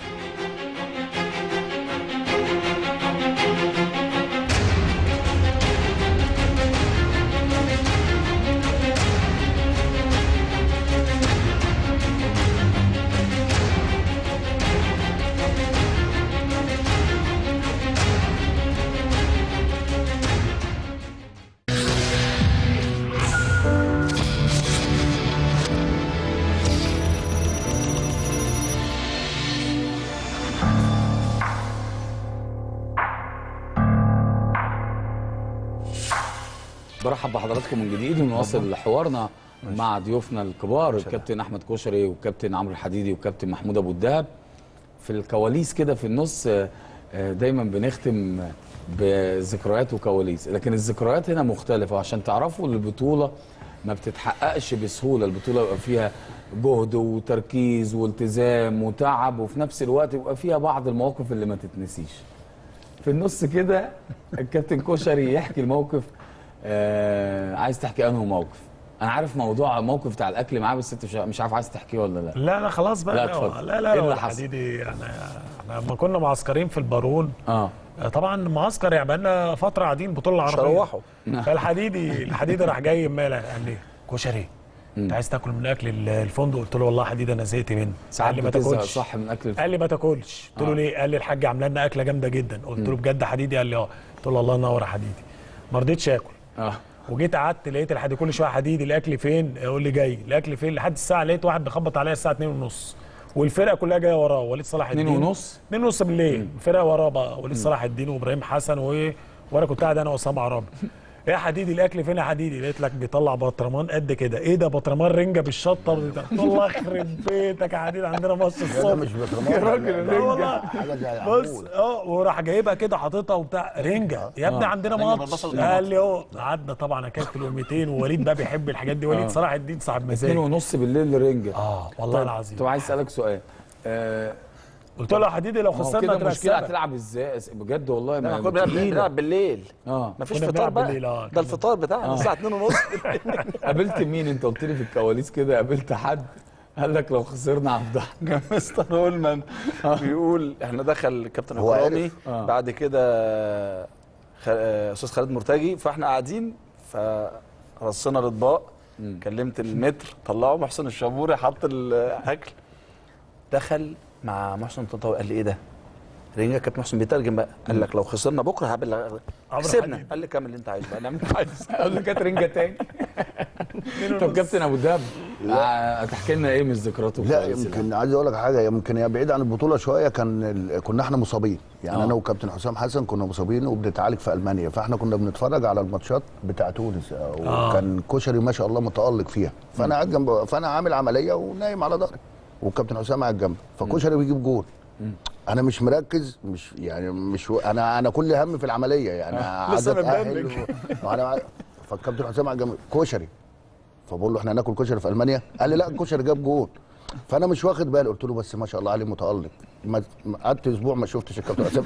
برحب بحضراتكم من جديد ونواصل حوارنا مع ضيوفنا الكبار الكابتن احمد كشري والكابتن عمرو الحديدي والكابتن محمود ابو الدهب في الكواليس كده في النص آه، آه، دايما بنختم بذكريات وكواليس لكن الذكريات هنا مختلفه عشان تعرفوا ان البطوله ما بتتحققش بسهوله البطوله بيبقى فيها جهد وتركيز والتزام وتعب وفي نفس الوقت يبقى فيها بعض المواقف اللي ما تتنسيش في النص كده الكابتن كشري يحكي الموقف آه عايز تحكي انه موقف انا عارف موضوع موقف بتاع الاكل معاه بس انت مش- مش عارف عايز تحكيه ولا لا لا لا خلاص بقى لا لا اتفضل. لا لا, ايه لا اللي يا حصل؟ حديدي يعني احنا لما كنا معسكرين في البارون اه طبعا معسكر يعني بقالنا فتره قاعدين البطوله العربيه هروحوا. فالحديدي الحديدي راح جاي مالك قال لي كشري انت عايز تاكل من اكل ال- الفندق قلت له والله يا حديدي انا زهقت منه ساعات قال لي ما بتزهق تاكلش صح من اكل قال لي ما تاكلش قلت له آه. ليه قال لي الحاج عامله لنا اكله جامده جدا قلت له بجد يا حديدي قال لي اه قلت له الله ينور يا حديدي ما رضيتش اكل اه وجيت قعدت لقيت الحديدي كل شويه حديدي الاكل فين يقول لي جاي الاكل فين لحد الساعه لقيت واحد بيخبط عليا الساعه 2 ونص والفرقه كلها جايه وراه وليد صلاح اتنين الدين ونص؟ 2 ونص بالليل الفرقه وراه بقى وليد صلاح الدين وابراهيم حسن و... وانا كنت قاعد انا واسامه عرابي يا حديدي الاكل فين يا حديدي لقيت لك بيطلع برطمان قد كده ايه ده برطمان رنجه بالشطه قلت له الله يخرب بيتك يا حديدي عندنا ماتش ده الصبح مش برطمان، يا لا، راجل لا، الرنجه والله. حاجة زي بص العمود. اه وراح جايبها كده حاططها وبتاع رنجه يا ابني آه. عندنا رنجة ماتش بالبصل قال لي اهو قعدنا طبعا اكلت لقمتين ووليد بقى بيحب الحاجات دي وليد آه. صلاح الدين صاحب مزاج اتنين ونص بالليل رنجة اه والله العظيم طب عايز اسالك سؤال آه قلت له يا حديدي لو ما هو خسرنا كده هتبقى المشكله السبب. هتلعب ازاي بجد والله لا، ما كنا بنلعب- تقيلة. بنلعب بالليل اه مفيش كنا فطار بنلعب بقى بالليل، آه. ده الفطار بتاعنا آه. الساعه 2 ونص قابلت مين انت قلت لي في الكواليس كده قابلت حد قال لك لو خسرنا هفضح كان مستر هولمان بيقول احنا دخل كابتن هو اكرامي عرف. آه. بعد كده خ- آه، استاذ خالد مرتجي فاحنا قاعدين فرصنا الاطباق كلمت المتر طلعوا محسن الشابوري حط الاكل دخل مع محسن طنطاوي قال لي ايه ده؟ رنجة كابتن محسن بيترجم بقى قال لك لو خسرنا بكره هبلغ عمرو كسبنا حديد. قال لي كمل اللي انت عايزه بقى نعمل اللي انت عايزه اقول له كانت رنجه تاني طب كابتن ابو دهب آه، هتحكي لنا ايه من الذكريات لا الكويسة؟ يمكن عايز اقول لك حاجه يمكن هي بعيد عن البطوله شويه كان ال... كنا احنا مصابين يعني آه. انا وكابتن حسام حسن كنا مصابين وبنتعالج في المانيا فاحنا كنا بنتفرج على الماتشات بتاع تونس آه. وكان كشري ما شاء الله متالق فيها فانا قاعد جنب فانا عامل عمليه ونايم على ظهري والكابتن حسام قاعد جنبي فكشري بيجيب جول انا مش مركز مش يعني مش انا انا كل هم في العمليه يعني آه، لسه قاعد أتأهل متبنج. و- وانا فالكابتن حسام قاعد جنبي كشري فبقول له احنا هناكل كشري في المانيا قال لي لا الكشري جاب جول فانا مش واخد بالي قلت له بس ما شاء الله عليه متالق ما ما- قعدت اسبوع ما شفتش الكابتن حسام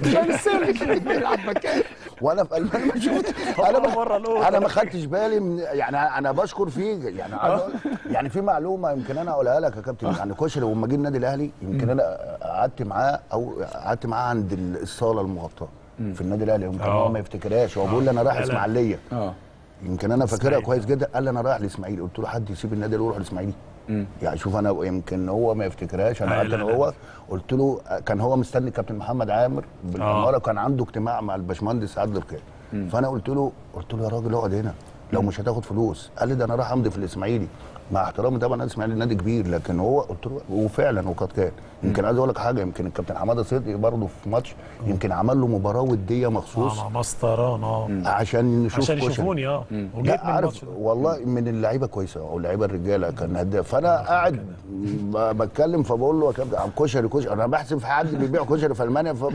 بيلعب مكان وانا في المانيا ما شفت انا ما انا ما خدتش بالي من يعني انا بشكر فيه يعني عايز أقول- يعني في معلومه يمكن انا اقولها لك يا كابتن يعني كشري لما جه النادي الاهلي يمكن انا قعدت معاه او قعدت معاه عند الصاله المغطاه في النادي الاهلي يمكن هو آه. ما يفتكرهاش هو بيقول لي انا رايح لا، لا. اسماعيليه اه يمكن انا فاكرها إسماعيلي. كويس جدا قال لي انا رايح الاسماعيلي قلت له حد يسيب النادي ويروح الاسماعيلي يعني شوف انا يمكن هو ما يفتكرهاش انا لا، قعدت لا، انا لا. هو قلت له كان هو مستني كابتن محمد عامر بالاماره كان عنده اجتماع مع الباشمهندس عادل القيم فانا قلت له قلت له يا راجل اقعد هنا لو مش هتاخد فلوس قال لي ده انا رايح امضي في الاسماعيلي مع احترامي طبعا نادي الاسماعيلي نادي كبير لكن هو قلت له وفعلا وقد كان يمكن عايز اقول لك حاجه يمكن الكابتن حماده صدقي برضه في ماتش يمكن عمل له مباراه وديه مخصوص اه مع مسطران اه عشان نشوف عشان كشري. يشوفوني اه لا وجيت من عارف الماتش ده. والله من اللعيبه كويسه او اللعيبه الرجاله كان هداف فانا قاعد ب- بتكلم فبقول له يا كابتن عم كشري كشري انا بحسب في حد بيبيع كشري في المانيا ف...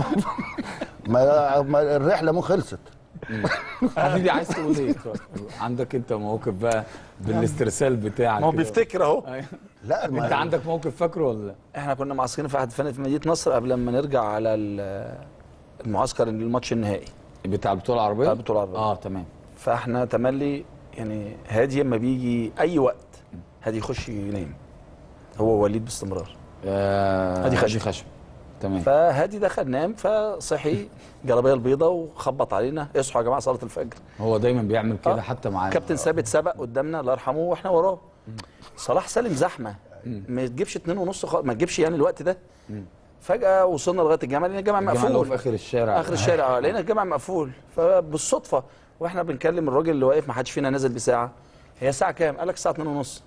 ما... ما الرحله مو خلصت حبيبي عايز تقول ايه اتفضل. عندك انت مواقف بقى بالاسترسال بتاعك ما هو كده. بيفتكر اهو أيوة. لا انت عندك موقف فاكره ولا لا؟ احنا كنا معسكرين في احد فنادق في مدينه نصر قبل ما نرجع على ال- المعسكر الماتش النهائي بتاع البطوله العربيه؟ بتاع البطوله العربيه اه تمام فاحنا تملي يعني هادي اما بيجي اي وقت هادي يخش ينام هو وليد باستمرار آه هادي خشب. خشب تمام فهادي دخل نام فصحي جلابيه البيضاء وخبط علينا اصحوا يا جماعه صلاه الفجر هو دايما بيعمل كده آه. حتى معانا كابتن ثابت سبق قدامنا الله يرحمه واحنا وراه صلاح سالم زحمه ما تجيبش اتنين ونص خالص ما تجيبش يعني الوقت ده فجاه وصلنا لغايه الجامعه لقينا الجامع الجامعة اللي هو مقفول في اخر الشارع اخر الشارع اه لقينا الجامع مقفول فبالصدفه واحنا بنكلم الراجل اللي واقف ما حدش فينا نازل بساعه هي الساعه كام؟ قال لك الساعه 2 ونص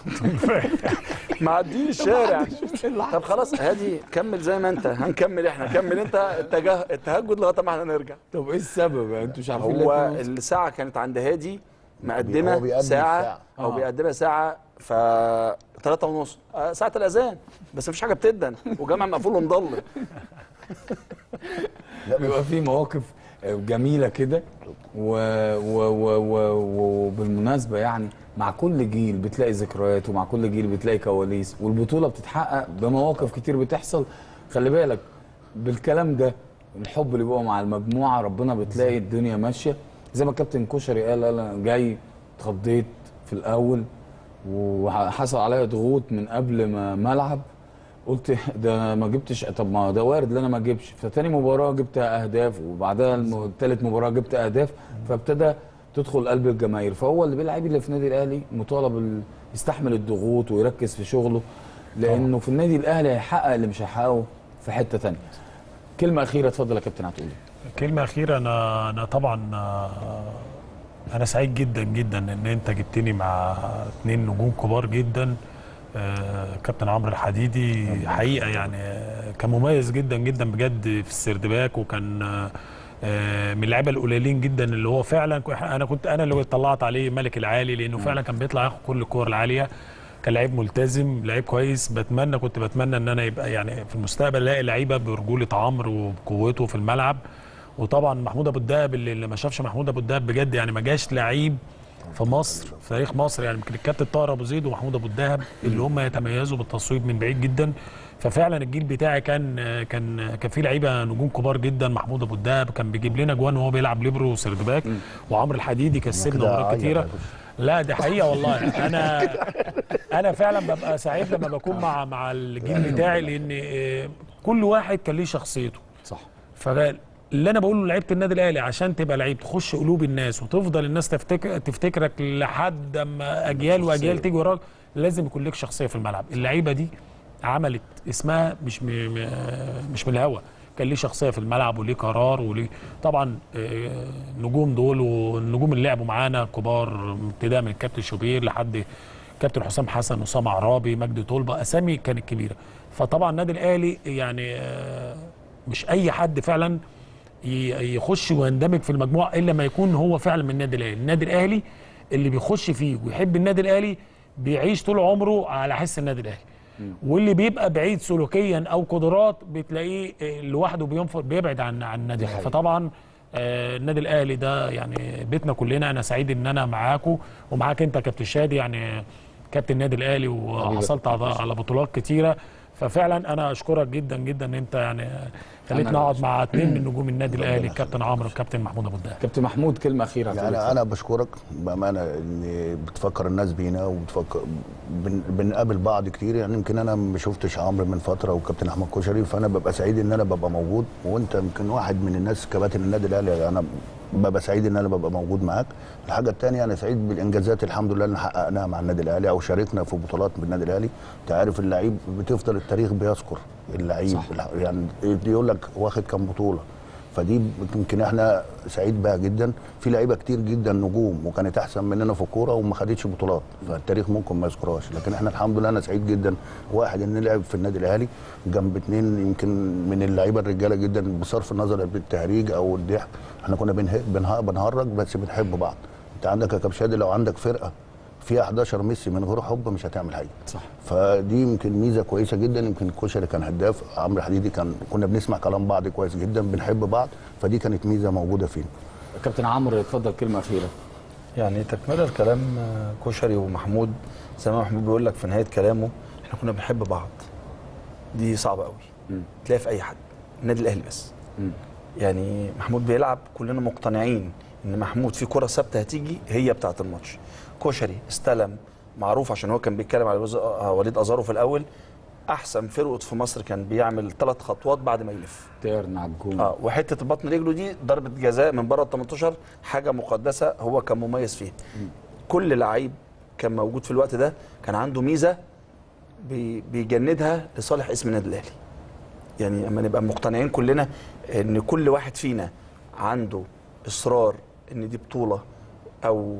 معديين الشارع طب خلاص هادي كمل زي ما انت هنكمل احنا كمل انت التجه... التهجد لغايه ما احنا نرجع طب ايه السبب يعني انتوا مش عارفين ليه هو اتنين ونص؟ الساعه كانت عند هادي هو مقدمه بيقدم ساعه الساعة. او آه. بيقدمها ساعه ف 3 ونص آه، ساعه الاذان بس مفيش حاجه بتدن وجامع مقفول ومضلم بيبقى في مواقف جميله كده و... و... و... و... وبالمناسبه يعني مع كل جيل بتلاقي ذكريات ومع كل جيل بتلاقي كواليس والبطوله بتتحقق بمواقف كتير بتحصل خلي بالك بالكلام ده الحب اللي بيبقى مع المجموعه ربنا بتلاقي الدنيا ماشيه زي ما كابتن كشري قال قال انا جاي اتخضيت في الاول وحصل عليا ضغوط من قبل ما ملعب قلت ده ما جبتش طب ما ده وارد ان انا ما اجيبش فتاني مباراه جبت اهداف وبعدها الم- تالت مباراه جبت اهداف فابتدى تدخل قلب الجماهير فهو اللي بيلعب اللي في النادي الاهلي مطالب ال- يستحمل الضغوط ويركز في شغله لانه في النادي الاهلي هيحقق اللي مش هيحققه في حته تانية كلمه اخيره اتفضل يا كابتن هتقول إيه؟ كلمة أخيرة أنا أنا طبعا آه، أنا سعيد جدا جدا إن أنت جبتني مع اتنين نجوم كبار جدا آه، كابتن عمرو الحديدي حقيقة يعني آه، كان مميز جدا جدا بجد في السردباك وكان آه، آه، من اللعيبه القليلين جدا اللي هو فعلا كو- انا كنت انا اللي طلعت عليه ملك العالي لانه فعلا كان بيطلع ياخد كل الكور العاليه كان لعيب ملتزم لعيب كويس بتمنى كنت بتمنى ان انا يبقى يعني في المستقبل الاقي لعيبه برجوله عمرو وبقوته في الملعب وطبعا محمود ابو الدهب اللي, اللي ما شافش محمود ابو الدهب بجد يعني ما جاش لعيب في مصر في تاريخ مصر يعني يمكن الكابتن طاهر ابو زيد ومحمود ابو الدهب اللي هم يتميزوا بالتصويب من بعيد جدا ففعلا الجيل بتاعي كان كان كان فيه لعيبه نجوم كبار جدا محمود ابو الدهب كان بيجيب لنا جوان وهو بيلعب ليبرو وسردباك وعمرو الحديدي كسبنا كده مرات أعيط كتيره يا باشا. لا دي حقيقه والله انا انا فعلا ببقى سعيد لما بكون مع مع الجيل بتاعي لان آه، كل واحد كان ليه شخصيته صح فاللي انا بقوله لعيبه النادي الاهلي عشان تبقى لعيب تخش قلوب الناس وتفضل الناس تفتكر تفتكرك لحد اما اجيال واجيال تيجي وراك لازم يكون لك شخصيه في الملعب اللعيبه دي عملت اسمها مش م... م- مش من الهوا كان ليه شخصيه في الملعب وليه قرار وليه طبعا آه، النجوم دول والنجوم اللي لعبوا معانا كبار ابتداء من الكابتن شوبير لحد كابتن حسام حسن اسامه عرابي مجدي طلبه اسامي كانت كبيره فطبعا النادي الاهلي يعني آه، مش اي حد فعلا ي- يخش ويندمج في المجموعه الا ما يكون هو فعلا من النادي الاهلي النادي الاهلي اللي بيخش فيه ويحب النادي الاهلي بيعيش طول عمره على حس النادي الاهلي واللي بيبقى بعيد سلوكيا او قدرات بتلاقيه آه، لوحده بينفر بيبعد عن عن النادي الاهلي فطبعا آه، النادي الاهلي ده يعني بيتنا كلنا انا سعيد ان انا معاكم ومعاك انت يا كابتن شادي يعني كابتن النادي الاهلي وحصلت على على بطولات كتيره ففعلا انا اشكرك جدا جدا ان انت يعني خليتني أنا اقعد مع اثنين من نجوم النادي الاهلي الكابتن عمرو والكابتن محمود ابو الدهب كابتن محمود كلمه اخيره يعني انا بشكرك بامانه ان بتفكر الناس بينا وبتفكر بن بنقابل بعض كتير يعني يمكن انا ما شفتش عمرو من فتره وكابتن احمد كشري فانا ببقى سعيد ان انا ببقى موجود وانت يمكن واحد من الناس كباتن النادي الاهلي انا ببقى سعيد ان انا ببقى موجود معاك الحاجه الثانيه انا سعيد بالانجازات الحمد لله اللي حققناها مع النادي الاهلي او شاركنا في بطولات بالنادي الاهلي انت عارف اللعيب بتفضل التاريخ بيذكر اللعيب صح. يعني يقول لك واخد كام بطوله فدي يمكن احنا سعيد بها جدا في لعيبه كتير جدا نجوم وكانت احسن مننا في الكوره وما خدتش بطولات فالتاريخ ممكن ما يذكرهاش لكن احنا الحمد لله انا سعيد جدا واحد ان لعب في النادي الاهلي جنب اتنين يمكن من اللعيبه الرجاله جدا بصرف النظر بالتهريج او الضحك احنا كنا بنه- بنه- بنهرج بس بنحب بعض انت عندك يا كبشادي لو عندك فرقه فيها 11 ميسي من غير حب مش هتعمل حاجه صح فدي يمكن ميزه كويسه جدا يمكن الكشري كان هداف عمرو حديدي كان كنا بنسمع كلام بعض كويس جدا بنحب بعض فدي كانت ميزه موجوده فينا كابتن عمرو اتفضل كلمه اخيره يعني تكمله لكلام آه، كشري ومحمود زي ما محمود بيقول لك في نهايه كلامه احنا كنا بنحب بعض دي صعبه قوي تلاقي في اي حد النادي الاهلي بس يعني محمود بيلعب كلنا مقتنعين ان محمود في كره ثابته هتيجي هي بتاعه الماتش كشري استلم معروف عشان هو كان بيتكلم على وز- آه، وليد ازارو في الاول احسن فرقه في مصر كان بيعمل ثلاث خطوات بعد ما يلف تيرن على الجون اه وحته بطن رجله دي ضربه جزاء من بره ال 18 حاجه مقدسه هو كان مميز فيها كل لعيب كان موجود في الوقت ده كان عنده ميزه بي- بيجندها لصالح اسم النادي الاهلي يعني لما نبقى مقتنعين كلنا ان كل واحد فينا عنده اصرار ان دي بطوله او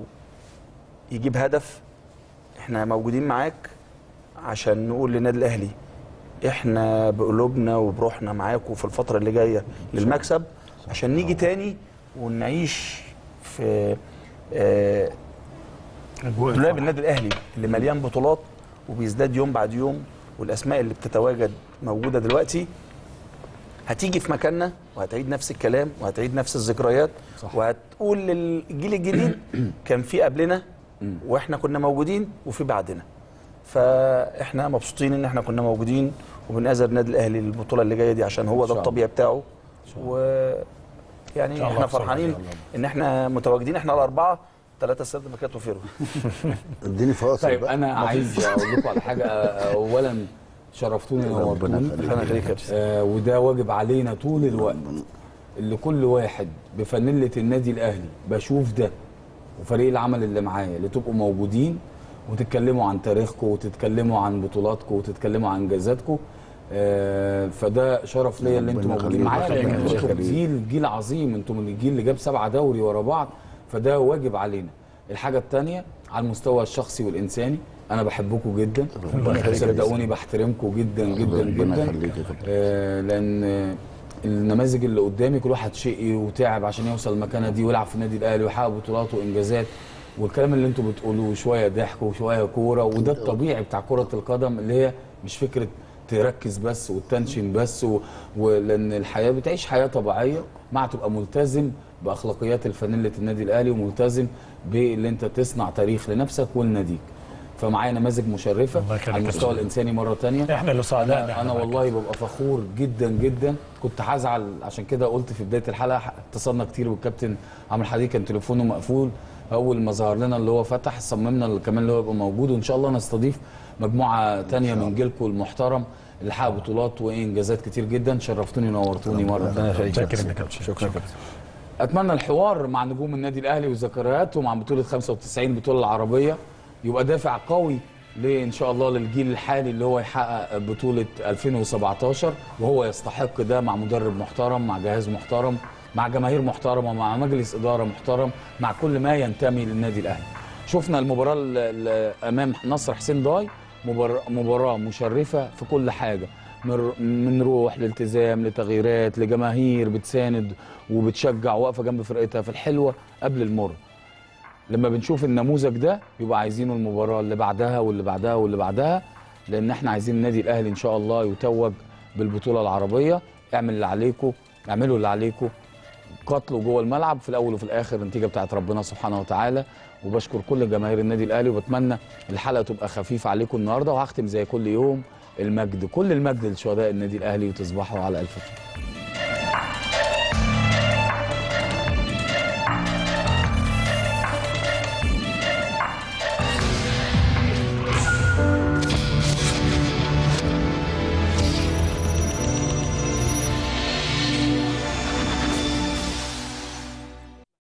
يجيب هدف احنا موجودين معاك عشان نقول للنادي الاهلي احنا بقلوبنا وبروحنا معاكم في الفتره اللي جايه للمكسب عشان نيجي تاني ونعيش في آه، دولاب النادي الاهلي اللي مليان بطولات وبيزداد يوم بعد يوم والاسماء اللي بتتواجد موجوده دلوقتي هتيجي في مكاننا وهتعيد نفس الكلام وهتعيد نفس الذكريات صح. وهتقول للجيل الجديد كان في قبلنا واحنا كنا موجودين وفي بعدنا فاحنا مبسوطين ان احنا كنا موجودين وبنأذر النادي الاهلي البطوله اللي جايه دي عشان هو ده الطبيعي بتاعه و إن يعني شاء الله احنا بصراحة فرحانين إن شاء الله. ان احنا متواجدين احنا الاربعه ثلاثه السد مكات وفيرو اديني فاصل طيب بقى. انا عايز اقول لكم على حاجه اولا شرفتوني ربنا ونورتوني يخليك. ربنا يخليك يا كابتن. آه وده واجب علينا طول الوقت اللي كل واحد بفانيله النادي الاهلي بشوف ده وفريق العمل اللي معايا اللي تبقوا موجودين وتتكلموا عن تاريخكم وتتكلموا عن بطولاتكم وتتكلموا عن انجازاتكم آه فده شرف ليا اللي انتم ربنا موجودين يخليك. معايا لان ربنا انتم يخليك. جيل جيل عظيم انتم من الجيل اللي جاب سبعه دوري ورا بعض فده واجب علينا الحاجه الثانيه على المستوى الشخصي والانساني انا بحبكم جدا ربنا يخليك. صدقوني بحترمكم جدا جدا ربنا جدا يخليك يا كابتن. آه، لان آه، النماذج اللي قدامي كل واحد شقي وتعب عشان يوصل المكانه دي ويلعب في النادي الاهلي ويحقق بطولات وانجازات والكلام اللي انتوا بتقولوه شويه ضحك وشويه كوره وده الطبيعي بتاع كره القدم اللي هي مش فكره تركز بس وتنشن بس و... ولان الحياه بتعيش حياه طبيعيه مع تبقى ملتزم باخلاقيات الفانيله النادي الاهلي وملتزم باللي انت تصنع تاريخ لنفسك ولناديك فمعايا نماذج مشرفه يخليك على يا المستوى كابتن. الانساني مره تانية احنا اللي سعداء إن انا, احنا أنا معاك. والله ببقى فخور جدا جدا كنت هزعل عشان كده قلت في بدايه الحلقه اتصلنا كتير بالكابتن عمرو حديد كان تليفونه مقفول اول ما ظهر لنا اللي هو فتح صممنا كمان اللي هو يبقى موجود وان شاء الله نستضيف مجموعه تانية من جيلكم المحترم اللي حقق بطولات وانجازات كتير جدا شرفتوني ونورتوني مره تانية شكرا يا كابتن شكرا اتمنى الحوار مع نجوم النادي الاهلي وذكرياتهم عن بطوله 95 البطوله العربيه يبقى دافع قوي لان شاء الله للجيل الحالي اللي هو يحقق بطوله 2017 وهو يستحق ده مع مدرب محترم مع جهاز محترم مع جماهير محترمه مع مجلس اداره محترم مع كل ما ينتمي للنادي الاهلي شفنا المباراه ال- ال- امام نصر حسين داي مبار- مباراه مشرفه في كل حاجه من من روح لالتزام لتغييرات لجماهير بتساند وبتشجع واقفه جنب فرقتها في الحلوه قبل المر لما بنشوف النموذج ده يبقى عايزينه المباراه اللي بعدها واللي بعدها واللي بعدها لان احنا عايزين النادي الاهلي ان شاء الله يتوج بالبطوله العربيه اعمل اللي عليكم اعملوا اللي عليكم قاتلوا جوه الملعب في الاول وفي الاخر النتيجه بتاعت ربنا سبحانه وتعالى وبشكر كل جماهير النادي الاهلي وبتمنى الحلقه تبقى خفيفه عليكم النهارده وهختم زي كل يوم المجد كل المجد لشهداء النادي الاهلي وتصبحوا على الف خير